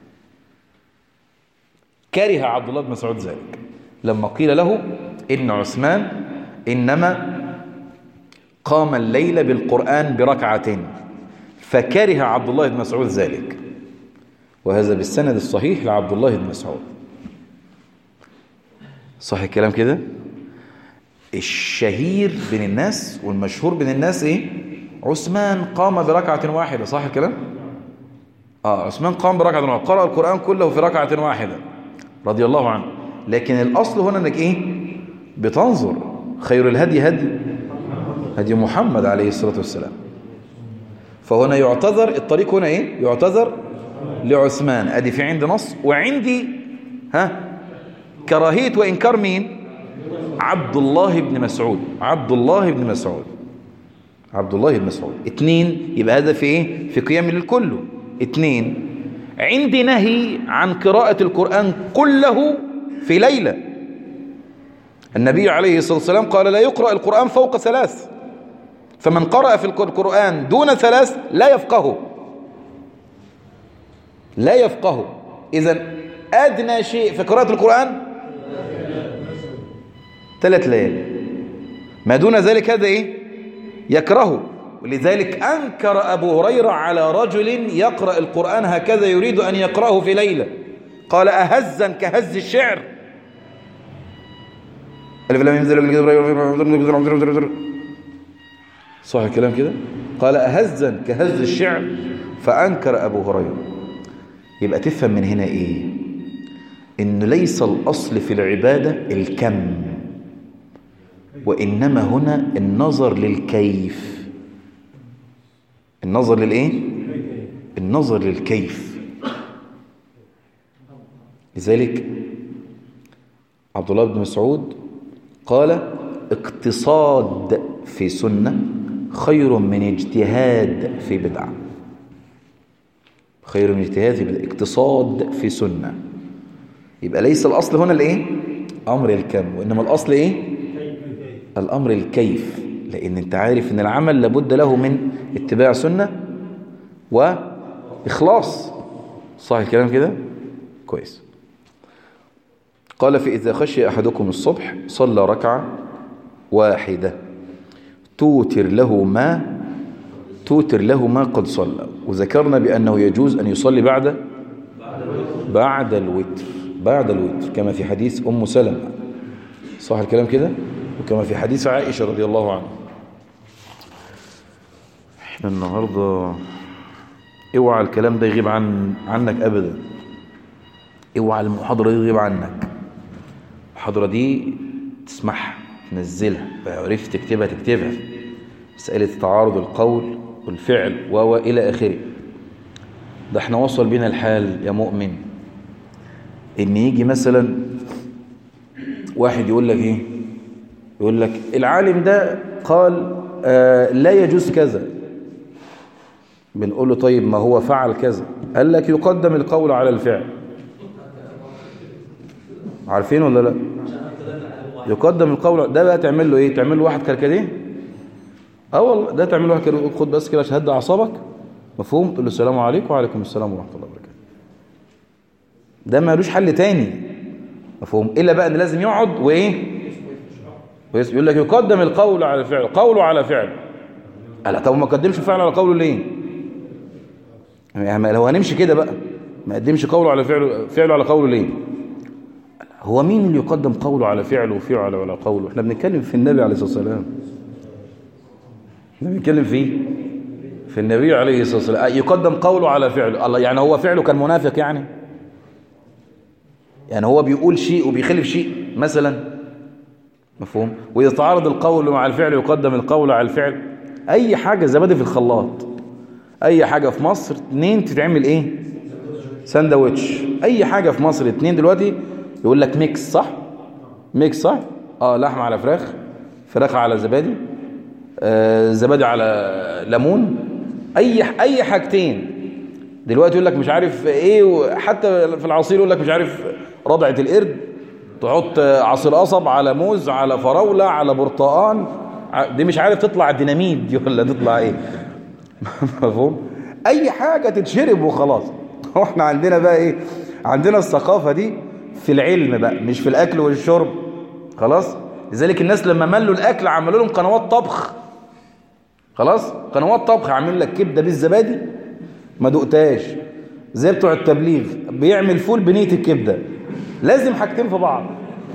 كره عبد الله بن مسعود ذلك لما قيل له إن عثمان إنما قام الليل بالقرآن بركعتين فكره عبد الله بن مسعود ذلك وهذا بالسند الصحيح لعبد الله بن مسعود صح الكلام كده الشهير بين الناس والمشهور بين الناس ايه عثمان قام بركعة واحدة صح الكلام اه عثمان قام بركعة واحدة قرأ القرآن كله في ركعة واحدة رضي الله عنه لكن الأصل هنا انك ايه بتنظر خير الهدي هدي هدي محمد عليه الصلاة والسلام فهنا يعتذر الطريق هنا ايه يعتذر لعثمان ادي في عندي نص وعندي ها كراهية وإنكار مين عبد الله بن مسعود عبد الله بن مسعود عبد الله بن مسعود اتنين يبقى هذا في ايه في قيام الليل كله اتنين عندي نهي عن قراءة القرآن كله في ليلة النبي عليه الصلاة والسلام قال لا يقرأ القرآن فوق ثلاث فمن قرأ في القرآن دون ثلاث لا يفقهه لا يفقهه إذا أدنى شيء في قراءة القرآن ثلاث ليالي ما دون ذلك هذا إيه يكرهه ولذلك أنكر أبو هريرة على رجل يقرأ القرآن هكذا يريد أن يقرأه في ليلة قال أهزا كهز الشعر ألف لم ينزل صح الكلام كده قال أهزا كهز الشعر فأنكر أبو هريرة يبقى تفهم من هنا إيه إن ليس الأصل في العبادة الكم وإنما هنا النظر للكيف النظر للإيه النظر للكيف لذلك عبد الله بن مسعود قال اقتصاد في سنة خير من اجتهاد في بدعة خير من اجتهاد في بدعة اقتصاد في سنة يبقى ليس الأصل هنا الإيه أمر الكم وإنما الأصل إيه الأمر الكيف لأن أنت عارف أن العمل لابد له من اتباع سنة وإخلاص صح الكلام كده كويس قال فإذا خشي أحدكم الصبح صلى ركعة واحدة توتر له ما توتر له ما قد صلى وذكرنا بأنه يجوز أن يصلي بعد بعد الوتر بعد الوتر كما في حديث أم سلمة صح الكلام كده وكما في حديث عائشة رضي الله عنها احنا النهاردة اوعى الكلام ده يغيب عن عنك ابدا اوعى المحاضرة دي تغيب عنك المحاضرة دي تسمعها تنزلها عرفت تكتبها تكتبها مسألة تعارض القول والفعل و إلى آخره ده احنا وصل بينا الحال يا مؤمن ان يجي مثلا واحد يقول لك ايه يقول لك العالم ده قال آه لا يجوز كذا بنقول له طيب ما هو فعل كذا قال لك يقدم القول على الفعل عارفين ولا لا يقدم القول ده بقى تعمل له ايه تعمل له واحد كركديه اه والله ده تعملوها كده خد بس كده تهدى اعصابك مفهوم تقول له السلام عليكم وعليكم السلام ورحمه الله وبركاته ده مالوش حل تاني مفهوم الا بقى ان لازم يقعد وايه ويس- يقول لك يقدم القول على الفعل قوله على فعل لا طب ما قدمش فعل على قوله ليه يعني لو هنمشي كده بقى ما قدمش قوله على فعله فعله على قوله ليه هو مين اللي يقدم قوله على فعله وفعله على قوله احنا بنتكلم في النبي عليه الصلاه والسلام احنا بنتكلم فيه في النبي عليه الصلاه والسلام يقدم قوله على فعله الله يعني هو فعله كان منافق يعني يعني هو بيقول شيء وبيخالف شيء مثلا مفهوم ويتعارض القول مع الفعل يقدم القول على الفعل اي حاجه زبادي في الخلاط اي حاجه في مصر اتنين تتعمل ايه ساندوتش اي حاجه في مصر اتنين دلوقتي يقول لك ميكس صح ميكس صح اه لحمه على فراخ فراخ على زبادي آه زبادي على ليمون اي اي حاجتين دلوقتي يقول لك مش عارف ايه حتى في العصير يقول لك مش عارف رضعه القرد تحط عصير قصب على موز على فراوله على برتقال ع- دي مش عارف تطلع ديناميت دي ولا تطلع ايه مفهوم اي حاجه تتشرب وخلاص هو احنا عندنا بقى ايه عندنا الثقافه دي في العلم بقى مش في الاكل والشرب خلاص لذلك الناس لما ملوا الاكل عملوا لهم قنوات طبخ خلاص قنوات طبخ عامل لك كبده بالزبادي ما دقتهاش زي بتوع التبليغ بيعمل فول بنيه الكبده لازم حاجتين في بعض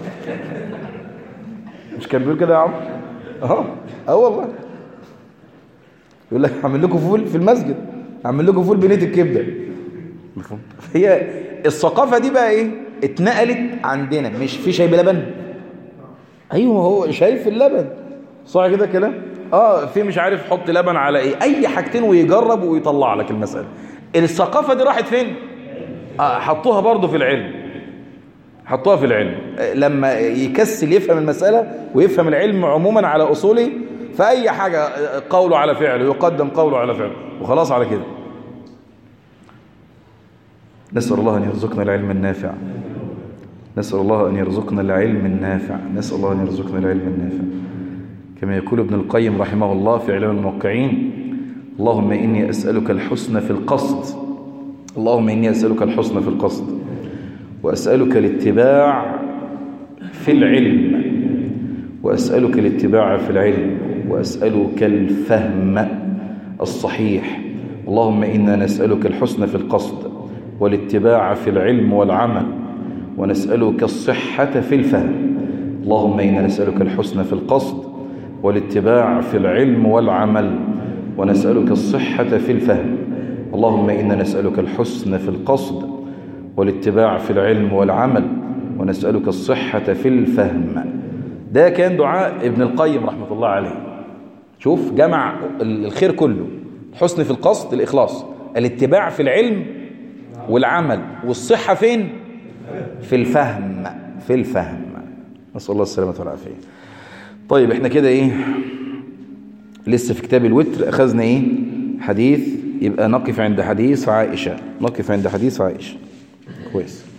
مش كان بيقول كده يا عم اه اه والله يقول لك هعمل لكم فول في المسجد هعمل لكم فول بنيه الكبده مفهوم هي الثقافه دي بقى ايه اتنقلت عندنا مش في شاي بلبن ايوه هو شاي في اللبن صح كده كلام اه في مش عارف حط لبن على ايه اي حاجتين ويجرب ويطلع لك المساله الثقافه دي راحت فين آه حطوها برضو في العلم حطوها في العلم آه، لما يكسل يفهم المساله ويفهم العلم عموما على اصوله فاي حاجه آه، قوله على فعله يقدم قوله على فعله وخلاص على كده نسال الله ان يرزقنا العلم النافع نسأل الله أن يرزقنا العلم النافع نسأل الله أن يرزقنا العلم النافع كما يقول ابن القيم رحمه الله في علم الموقعين اللهم إني أسألك الحسن في القصد اللهم إني أسألك الحسن في القصد وأسألك الاتباع في العلم وأسألك الاتباع في العلم وأسألك الفهم الصحيح اللهم إنا نسألك الحسن في القصد والاتباع في العلم والعمل ونسألك الصحة في الفهم اللهم إنا نسألك الحسن في القصد والاتباع في العلم والعمل ونسألك الصحة في الفهم اللهم إنا نسألك الحسن في القصد والاتباع في العلم والعمل ونسألك الصحة في الفهم ده كان دعاء ابن القيم رحمة الله عليه شوف جمع الخير كله الحسن في القصد الإخلاص الاتباع في العلم والعمل والصحة فين في الفهم في الفهم نسأل الله السلامة والعافية طيب احنا كده ايه لسه في كتاب الوتر اخذنا ايه حديث يبقى نقف عند حديث عائشة نقف عند حديث عائشة كويس